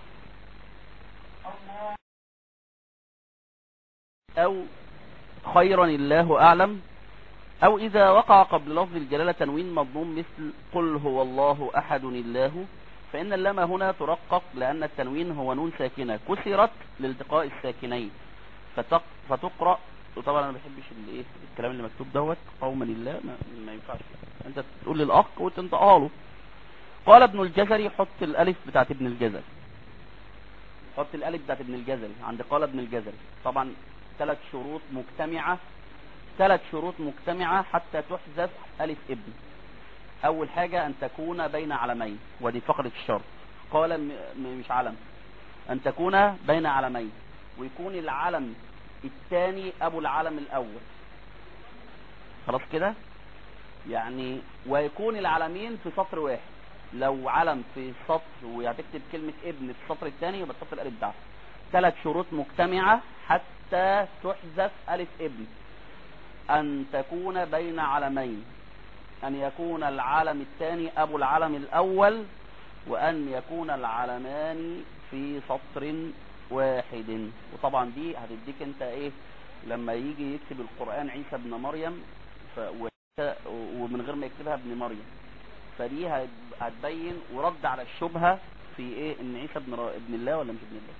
أو خيرا الله أعلم أو إذا وقع قبل لفظ الجلالة تنوين مضموم مثل قل هو الله أحد الله فإن اللام هنا ترقق لأن التنوين هو نون ساكنة كسرت لالتقاء الساكنين فتق فتقرأ وطبعا انا ما بحبش الايه الكلام اللي مكتوب دوت قوما لله ما, ما ينفعش انت تقول للاخ وتنطقها له قال ابن الجزري حط الالف بتاعت ابن الجزري حط الالف بتاعت ابن الجزري عند قال ابن الجزري طبعا ثلاث شروط مجتمعة ثلاث شروط مجتمعة حتى تحذف الف ابن اول حاجة ان تكون بين علمين ودي فقرة الشرط قال م- م- مش علم ان تكون بين علمين ويكون العلم الثاني ابو العلم الاول خلاص كده يعني ويكون العلمين في سطر واحد لو علم في سطر وهتكتب كلمة ابن في السطر الثاني يبقى السطر الالف بتاعته ثلاث شروط مجتمعة حتى تحذف الف ابن ان تكون بين علمين ان يكون العلم الثاني ابو العلم الاول وان يكون العلمان في سطر واحد وطبعا دي هتديك انت ايه لما يجي يكتب القرآن عيسى ابن مريم ف... و... ومن غير ما يكتبها ابن مريم فدي هت- هتبين ورد على الشبهة في ايه ان عيسى ابن, ر... ابن الله ولا مش ابن الله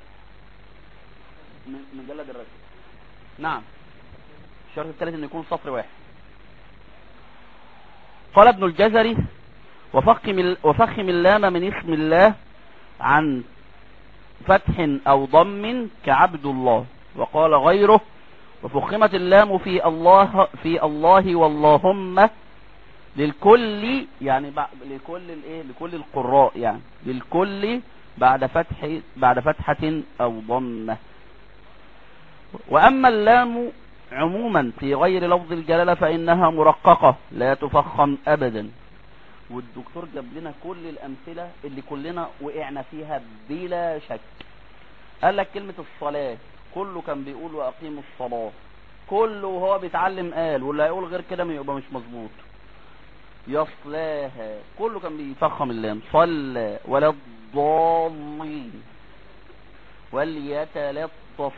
من مجلد الرسل نعم الشرط الثالث انه يكون سطر واحد قال ابن الجزري وفخم ال- وفخم اللام من اسم الله عن فتح او ضم كعبد الله وقال غيره وفخمت اللام في الله في الله واللهم للكل يعني بع- لكل الايه لكل القراء يعني للكل بعد فتح بعد فتحة او ضمة واما اللام عموما في غير لفظ الجلالة فانها مرققة لا تفخم ابدا والدكتور جاب لنا كل الامثلة اللي كلنا وقعنا فيها بلا شك قال لك كلمة الصلاة كله كان بيقول واقيموا الصلاة كله وهو بيتعلم قال واللي هيقول غير كده يبقى مش مظبوط يصلاها كله كان بيفخم اللام صلى ولا الضالين وليتلطف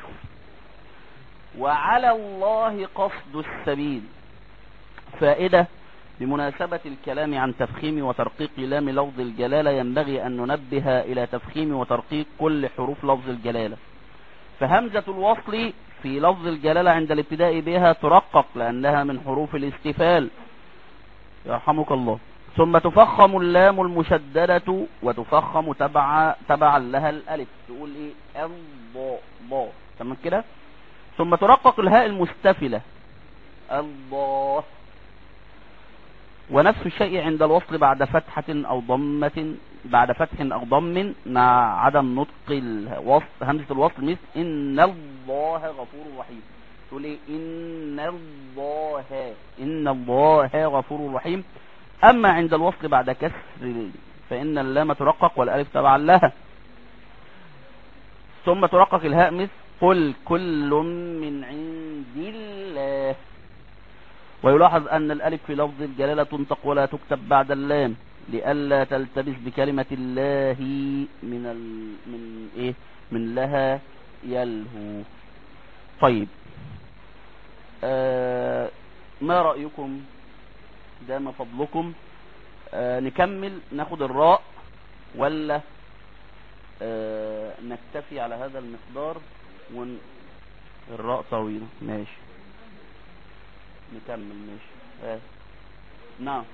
وعلى الله قصد السبيل فائدة بمناسبة الكلام عن تفخيم وترقيق لام لفظ الجلالة ينبغي أن ننبه إلى تفخيم وترقيق كل حروف لفظ الجلالة فهمزة الوصل في لفظ الجلالة عند الابتداء بها ترقق لأنها من حروف الاستفال يرحمك الله ثم تفخم اللام المشددة وتفخم تبع تبعا لها الألف تقول إيه الله الله تمام كده ثم ترقق الهاء المستفلة الله ونفس الشيء عند الوصل بعد فتحة أو ضمة بعد فتح أو ضم مع عدم نطق الوصل همزة الوصل مثل إن الله غفور رحيم تقول إيه إن الله إن الله غفور رحيم أما عند الوصل بعد كسر فإن اللام ترقق والألف تبعا لها ثم ترقق الهاء مثل قل كل من عند الله ويلاحظ أن الألف في لفظ الجلالة تنطق ولا تكتب بعد اللام لئلا تلتبس بكلمة الله من ال... من إيه من لها يلهو طيب آه ما رأيكم دام فضلكم آه نكمل ناخد الراء ولا آه نكتفي على هذا المقدار ون... الراء طويلة ماشي نكمل ماشي آه. نعم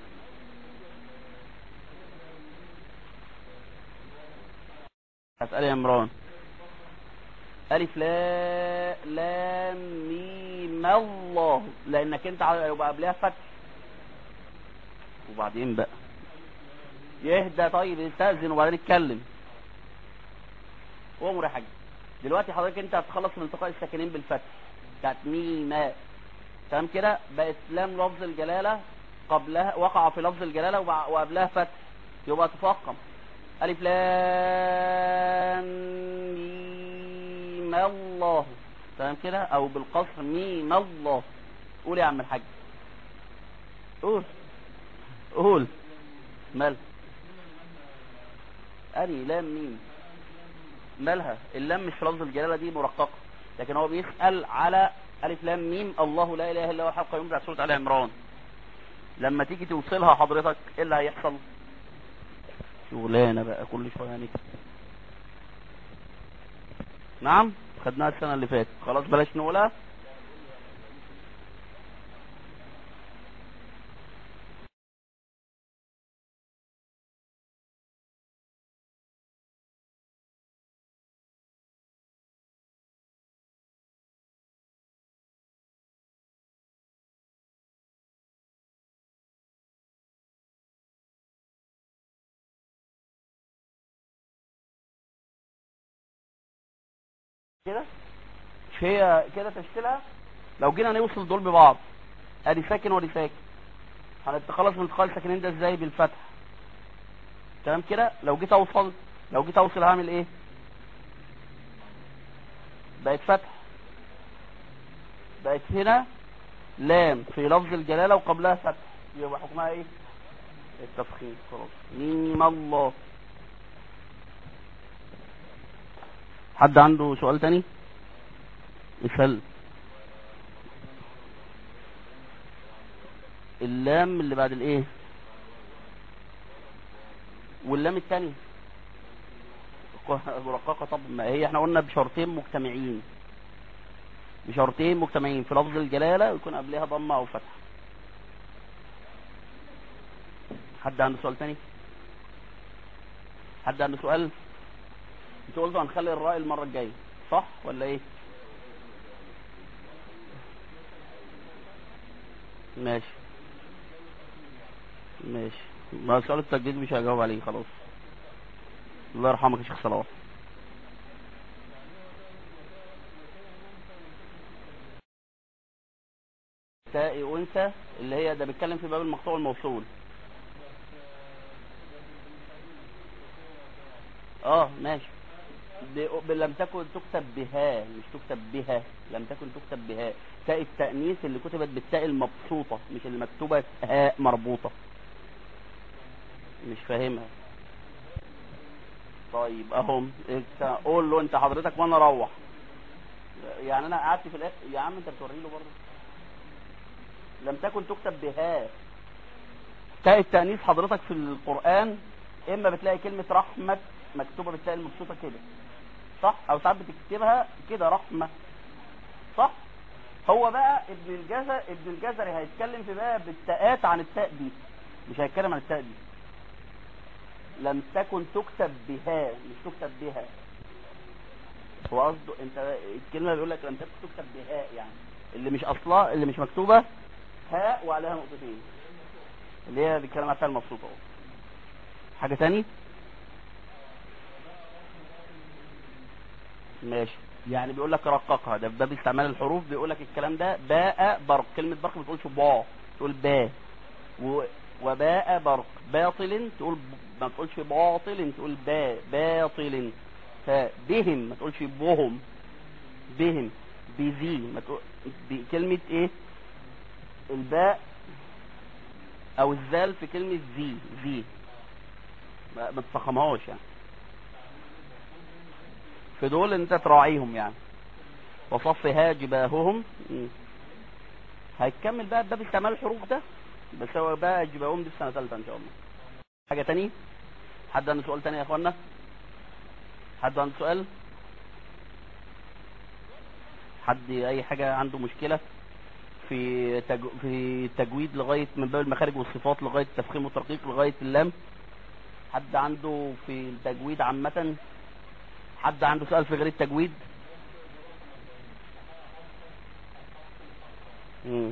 هسأل يا عمران ألف لا لام ميم الله لأنك أنت يبقى قبلها فتح وبعدين بقى يهدى طيب يستأذن وبعدين يتكلم قوم يا حاج دلوقتي حضرتك انت هتخلص من التقاء الساكنين بالفتح بتاعت ميم تمام كده بقت لام لفظ الجلالة قبلها وقع في لفظ الجلالة وقبلها فتح يبقى تفخم ألف لام ميم الله تمام كده أو بالقصر ميم الله قول يا عم الحاج قول قول مال أني لام ميم مالها اللام مش في لفظ الجلالة دي مرققة لكن هو بيسأل على ألف لام ميم الله لا إله إلا هو حق يوم بتاع سورة آل عمران لما تيجي توصلها حضرتك إيه اللي هيحصل شغلانة بقى كل شوية نكتب نعم خدناها السنة اللي فاتت خلاص بلاش نقولها كده مش هي كده تشكيلها لو جينا نوصل دول ببعض ادي ساكن ودي ساكن هنتخلص من انتقال الساكنين ده ازاي بالفتح تمام كده لو جيت اوصل لو جيت اوصل هعمل ايه بقت فتح بقت هنا لام في لفظ الجلاله وقبلها فتح يبقى حكمها ايه التفخيم خلاص ميم الله حد عنده سؤال تاني اسأل اللام اللي بعد الايه واللام التاني مرققة طب ما هي احنا قلنا بشرطين مجتمعين بشرطين مجتمعين في لفظ الجلالة ويكون قبلها ضمة او فتح حد عنده سؤال تاني حد عنده سؤال انت قلتوا هنخلي الراء المرة الجاية صح ولا ايه ماشي ماشي ما سؤال التجديد مش هجاوب عليه خلاص الله يرحمك يا شيخ صلاح تاء انثى اللي هي ده بيتكلم في باب المقطوع الموصول اه ماشي دي لم تكن تكتب بها مش تكتب بها لم تكن تكتب بها تاء التأنيث اللي كتبت بالتاء المبسوطة مش اللي مكتوبة هاء مربوطة مش فاهمها طيب اهم انت قول له انت حضرتك وانا اروح يعني انا قعدت في الاخر يا عم انت بتوري له برضه لم تكن تكتب بها تاء التأنيث حضرتك في القرآن اما بتلاقي كلمة رحمة مكتوبة بالتاء المبسوطة كده صح او ساعات بتكتبها كده رحمة صح هو بقى ابن الجزر ابن الجزري هيتكلم في بقى بالتاءات عن التاء دي مش هيتكلم عن التاء دي لم تكن تكتب بها مش تكتب بها هو قصده انت الكلمه بيقول لك لم تكن تكتب بهاء يعني اللي مش اصلها اللي مش مكتوبه هاء وعليها نقطتين اللي هي بيتكلم عن التاء المبسوطه اهو حاجه تاني ماشي يعني بيقول لك رققها ده في باب استعمال الحروف بيقول لك الكلام ده باء برق كلمه برق ما تقولش با تقول با و... وباء برق باطل تقول ب... ما تقولش باطل تقول با باطل فبهم ما تقولش بهم بهم بذي ما تقول بكلمة ايه الباء او الزال في كلمة ذي ذي ما ما تفخمهاش يعني في دول انت تراعيهم يعني وصفها جباههم م. هيكمل بقى باب استعمال الحروف ده بس هو بقى جباههم دي في سنة ثالثة ان شاء الله حاجة تاني حد عنده سؤال تاني يا اخوانا حد عنده سؤال حد اي حاجة عنده مشكلة في تج... في تجويد لغاية من باب المخارج والصفات لغاية التفخيم والترقيق لغاية اللام حد عنده في التجويد عامة حد عنده سؤال في غير التجويد مم.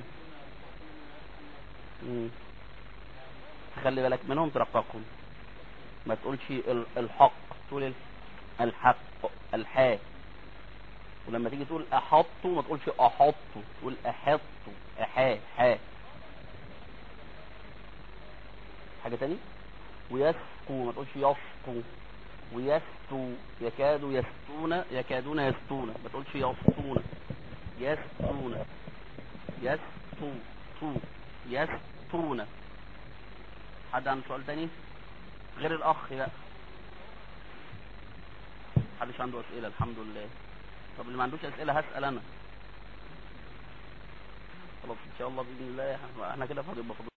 مم. تخلي بالك منهم ترققهم ما تقولش ال- الحق تقول ال- الحق الحاء ولما تيجي تقول احط ما تقولش احط تقول احط احا حا حاجة تاني ويسقو ما تقولش يسقو ويستو يكاد يستون يكادون يستون ما تقولش يسطون يستون يستو تو يستون حد عنده سؤال تاني غير الاخ بقى محدش عنده اسئله الحمد لله طب اللي ما عندوش اسئله هسال انا خلاص ان شاء الله باذن الله احنا- احنا كده فاضل فاضل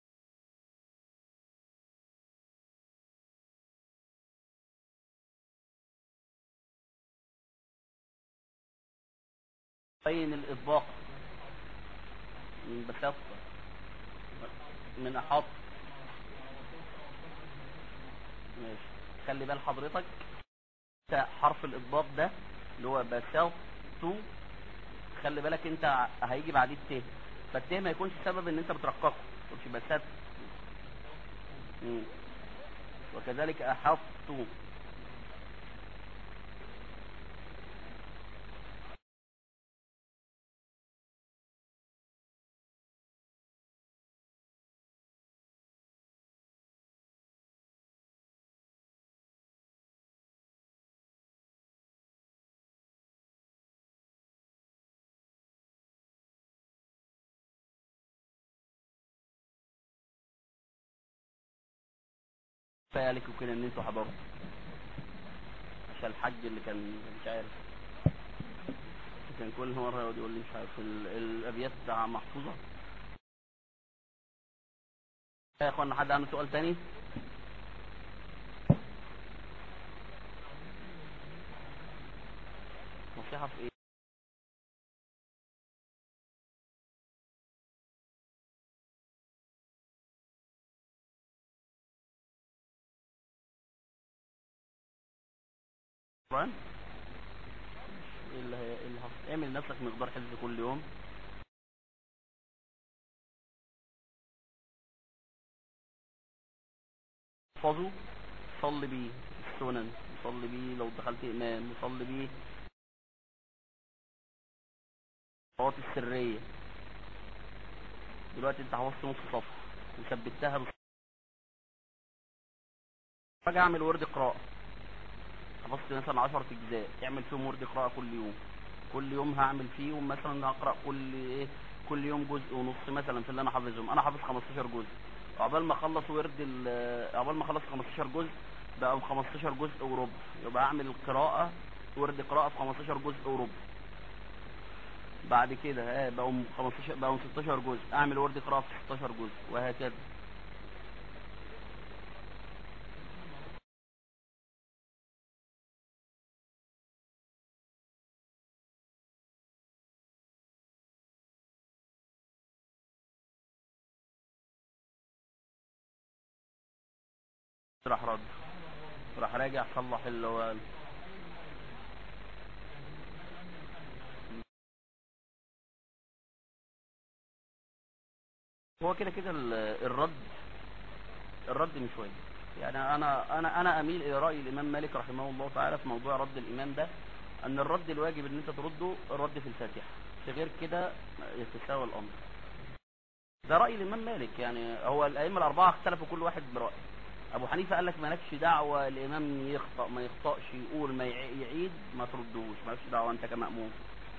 بين الاطباق من بساطه من احط ماشي خلي بال حضرتك انت حرف الاطباق ده اللي هو بساط تو خلي بالك انت ع- هيجي بعديه الت فالت ما يكونش سبب ان انت بترققه ما تقولش بساط مم. وكذلك احط فالك وكده ان انتوا حضرتوا عشان الحاج اللي كان مش عارف كان كل مرة يقعد يقول لي مش عارف ال- الابيات بتاع محفوظة يا اخوانا حد عنده سؤال تاني نصيحة في ايه قرآن ايه اللي هي- إيه اللي حصل اعمل لنفسك مقدار حفظ كل يوم احفظه صلي بيه السنن صلي بيه لو دخلت امام صلي بيه الصلوات السرية دلوقتي انت حفظت نص صفحة وثبتها بس راجع اعمل ورد قراءة حفظت مثلا 10 اجزاء اعمل فيهم ورد قراءة كل يوم كل يوم هعمل فيهم مثلا هقرا كل ايه كل يوم جزء ونص مثلا في اللي انا حافظهم انا حافظ 15 جزء عقبال ما اخلص ورد ال- عقبال ما اخلص 15 جزء بقى 15 جزء وربع يبقى اعمل القراءة ورد قراءة في 15 جزء وربع بعد كده اه بقوا 15 بقوا 16 جزء اعمل ورد قراءة في 16 جزء وهكذا راح رد راح راجع صلح اللي هو هو كده كده ال- الرد الرد مش واجب يعني انا انا انا اميل الى راي الامام مالك رحمه الله تعالى في موضوع رد الامام ده ان الرد الواجب ان انت ترده الرد في الفاتحه في غير كده يتساوى الامر ده راي الامام مالك يعني هو الائمه الاربعه اختلفوا كل واحد براي ابو حنيفه قال لك مالكش دعوه الامام يخطا ما يخطاش يقول ما يع- يعيد ما تردوش مالكش دعوه انت كماموم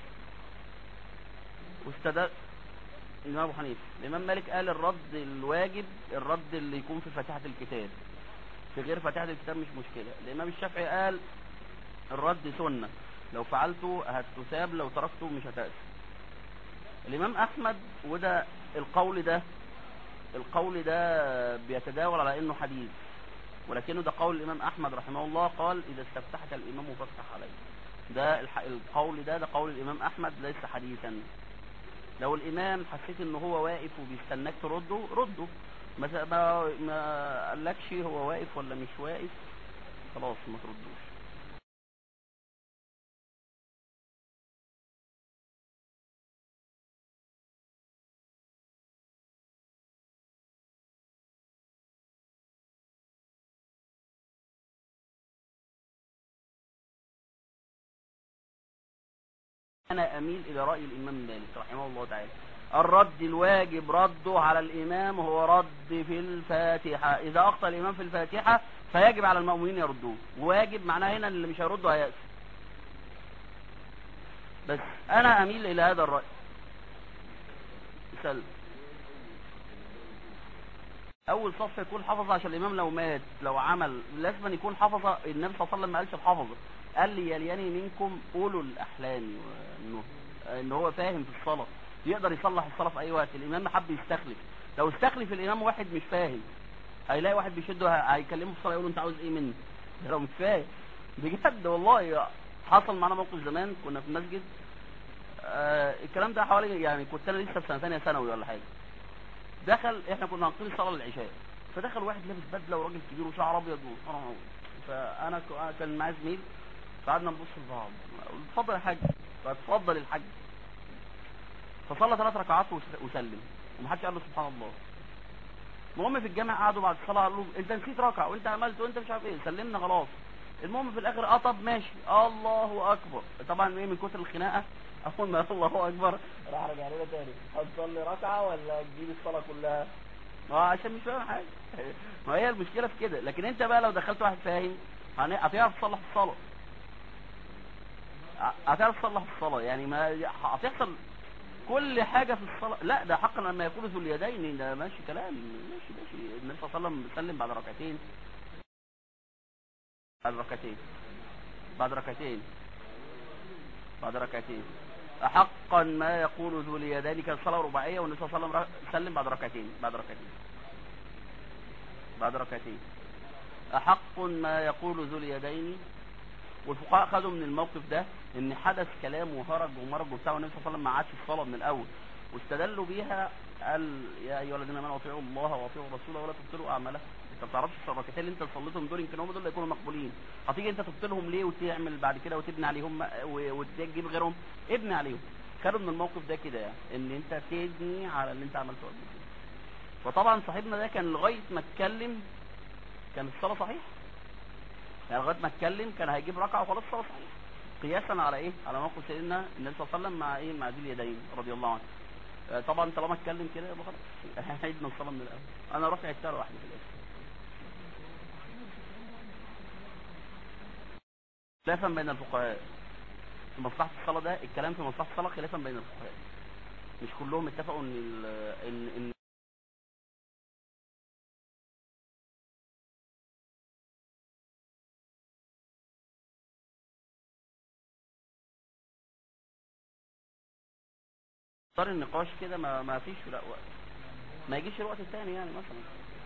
واستدل الامام ابو حنيفه الامام مالك قال الرد الواجب الرد اللي يكون في فاتحه الكتاب في غير فاتحه الكتاب مش مشكله الامام الشافعي قال الرد سنه لو فعلته هتثاب لو تركته مش هتأثم الامام احمد وده القول ده القول ده بيتداول على انه حديث ولكنه ده قول الامام احمد رحمه الله قال اذا استفتحك الامام فافتح عليه ده الح- القول ده ده قول الامام احمد ليس حديثا لو الامام حسيت ان هو واقف وبيستناك ترده رده ما ت- ما ما قالكش هو واقف ولا مش واقف خلاص ما تردوش انا اميل الى راي الامام مالك رحمه الله تعالى الرد الواجب رده على الامام هو رد في الفاتحه اذا اخطا الامام في الفاتحه فيجب على المؤمنين يردوه واجب معناه هنا اللي مش هيرده هيأس بس انا اميل الى هذا الراي سلم اول صف يكون حفظ عشان الامام لو مات لو عمل لازم أن يكون حفظ النبي صلى الله عليه وسلم ما قالش الحفظ قال لي يليني منكم اولو الاحلام انه ان هو فاهم في الصلاه يقدر يصلح الصلاه في اي وقت الامام حب يستخلف لو استخلف الامام واحد مش فاهم هيلاقي واحد بيشده ه- هيكلمه في الصلاه يقول له انت عاوز ايه مني لو مش فاهم بجد والله حصل معانا موقف زمان كنا في مسجد آه الكلام ده حوالي يعني كنت انا لسه في سنه ثانيه ثانوي ولا حاجه دخل احنا كنا هنقضي صلاه العشاء فدخل واحد لابس بدله وراجل كبير وشعر ابيض وشعر معوج. فانا ك- كان معايا زميل فقعدنا نبص لبعض قلت اتفضل يا حاج فاتفضل الحاج فصلى ثلاث ركعات وس- وسلم ومحدش قال له سبحان الله المهم في الجامع قعدوا بعد الصلاه قالوا له انت نسيت ركعه وانت عملت وانت مش عارف ايه سلمنا خلاص المهم في الاخر اه طب ماشي الله اكبر طبعا ايه من كتر الخناقه اول ما الله اكبر راح رجع لنا تاني هتصلي ركعه ولا تجيب الصلاه كلها ما هو عشان مش فاهم حاجه ما هي المشكله في كده لكن انت بقى لو دخلت واحد فاهم هن- هتعرف تصلح الصلاه ه- هتعرف تصلح الصلاه يعني ما هتحصل كل حاجه في الصلاه لا ده حقا لما يقول ذو اليدين ده ماشي كلام ماشي ماشي النبي صلى الله عليه وسلم سلم بعد ركعتين بعد ركعتين بعد ركعتين بعد ركعتين حقا ما يقول ذو اليدين كانت صلاه رباعيه والنبي صلى الله عليه وسلم ر- سلم بعد ركعتين بعد ركعتين بعد ركعتين أحق ما يقول ذو اليدين والفقهاء خدوا من الموقف ده ان حدث كلام وهرج ومرج وبتاع والنبي صلى الله عليه وسلم ما عادش الصلاه من الاول واستدلوا بيها قال يا ايها الذين امنوا اطيعوا الله واطيعوا الرسول ولا تبطلوا اعمالكم انت ما بتعرفش الركعتين اللي انت صليتهم دول يمكن هم دول اللي يكونوا مقبولين هتيجي انت تبطلهم ليه وتعمل بعد كده وتبني عليهم و- وتجيب غيرهم ابني عليهم خدوا من الموقف ده كده يعني ان انت تبني على اللي انت عملته قبل كده فطبعا صاحبنا ده كان لغايه ما اتكلم كانت الصلاة صحيحة يعني لغاية ما اتكلم كان هيجيب ركعة وخلاص الصلاة صحيحة قياسا على ايه على موقف سيدنا النبي صلى الله عليه وسلم مع ايه مع ذي اليدين رضي الله عنه آه، طبعا طالما اتكلم كده يبقى خلاص هعيدنا الصلاة من الاول انا رافع التار واحدة في الاخر خلافا بين الفقهاء في مصلحة الصلاة ده الكلام في مصلحة الصلاة خلافا بين الفقهاء مش كلهم اتفقوا ان ال- ان ان صار النقاش كده ما ما فيش لا وقت ما يجيش الوقت الثاني يعني مثلا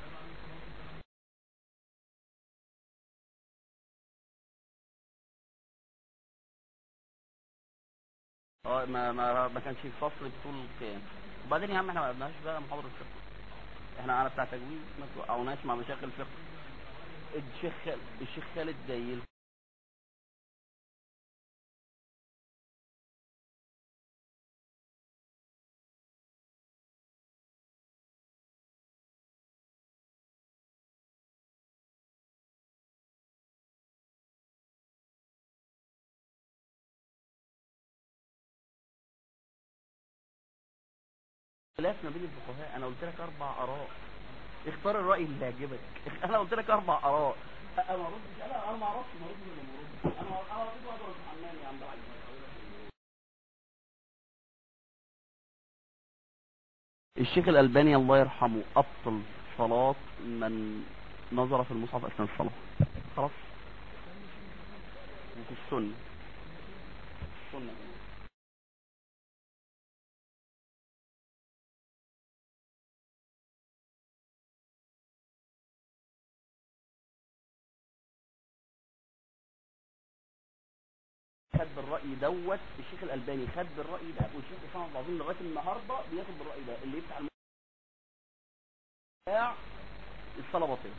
اه ما ما ما كانش في فصل بطول القيام وبعدين يا عم احنا ما قلناش بقى محاضرة فقه احنا انا بتاع تجويد ما توقعوناش مع مشاكل الفقه الشيخ خالد الشيخ خالد جاي لكم. خلاف ما بين الفقهاء انا قلت لك اربع اراء اختار الراي اللي يعجبك انا قلت لك اربع اراء انا ما ردش انا انا ما اعرفش ما ردش ولا ما ردش انا انا رديت واقدر في الحمام يا عم ده عايز. الشيخ الألباني الله يرحمه أبطل صلاة من نظر في المصحف أثناء الصلاة خلاص وفي السنة السنة خد بالرأي دوت الشيخ الألباني خد بالرأي ده والشيخ أسامة عبد العظيم لغاية النهاردة بياخد بالرأي ده اللي يفتح الم- بتاع الصلاة باطلة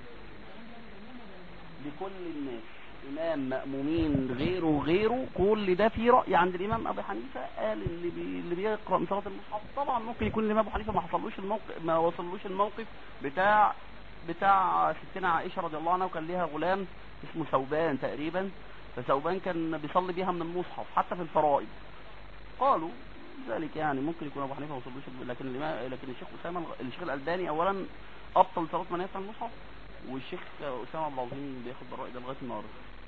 لكل الناس إمام مأمومين غيره غيره كل ده في رأي عند الإمام أبي حنيفة قال اللي بي اللي بيقرأ من صلاة المصحف طبعا ممكن يكون الإمام أبو حنيفة ما حصلوش الموقف ما وصلوش الموقف بتاع بتاع ستنا عائشة رضي الله عنها وكان ليها غلام اسمه ثوبان تقريبا فثوبان كان بيصلي بيها من المصحف حتى في الفرائض قالوا ذلك يعني ممكن يكون ابو حنيفه ما وصلوش لكن الإمام- لكن الشيخ اسامه الشيخ الالباني اولا ابطل صلاه من يفعل المصحف والشيخ اسامه عبد العظيم بياخد بالراي ده لغايه النهارده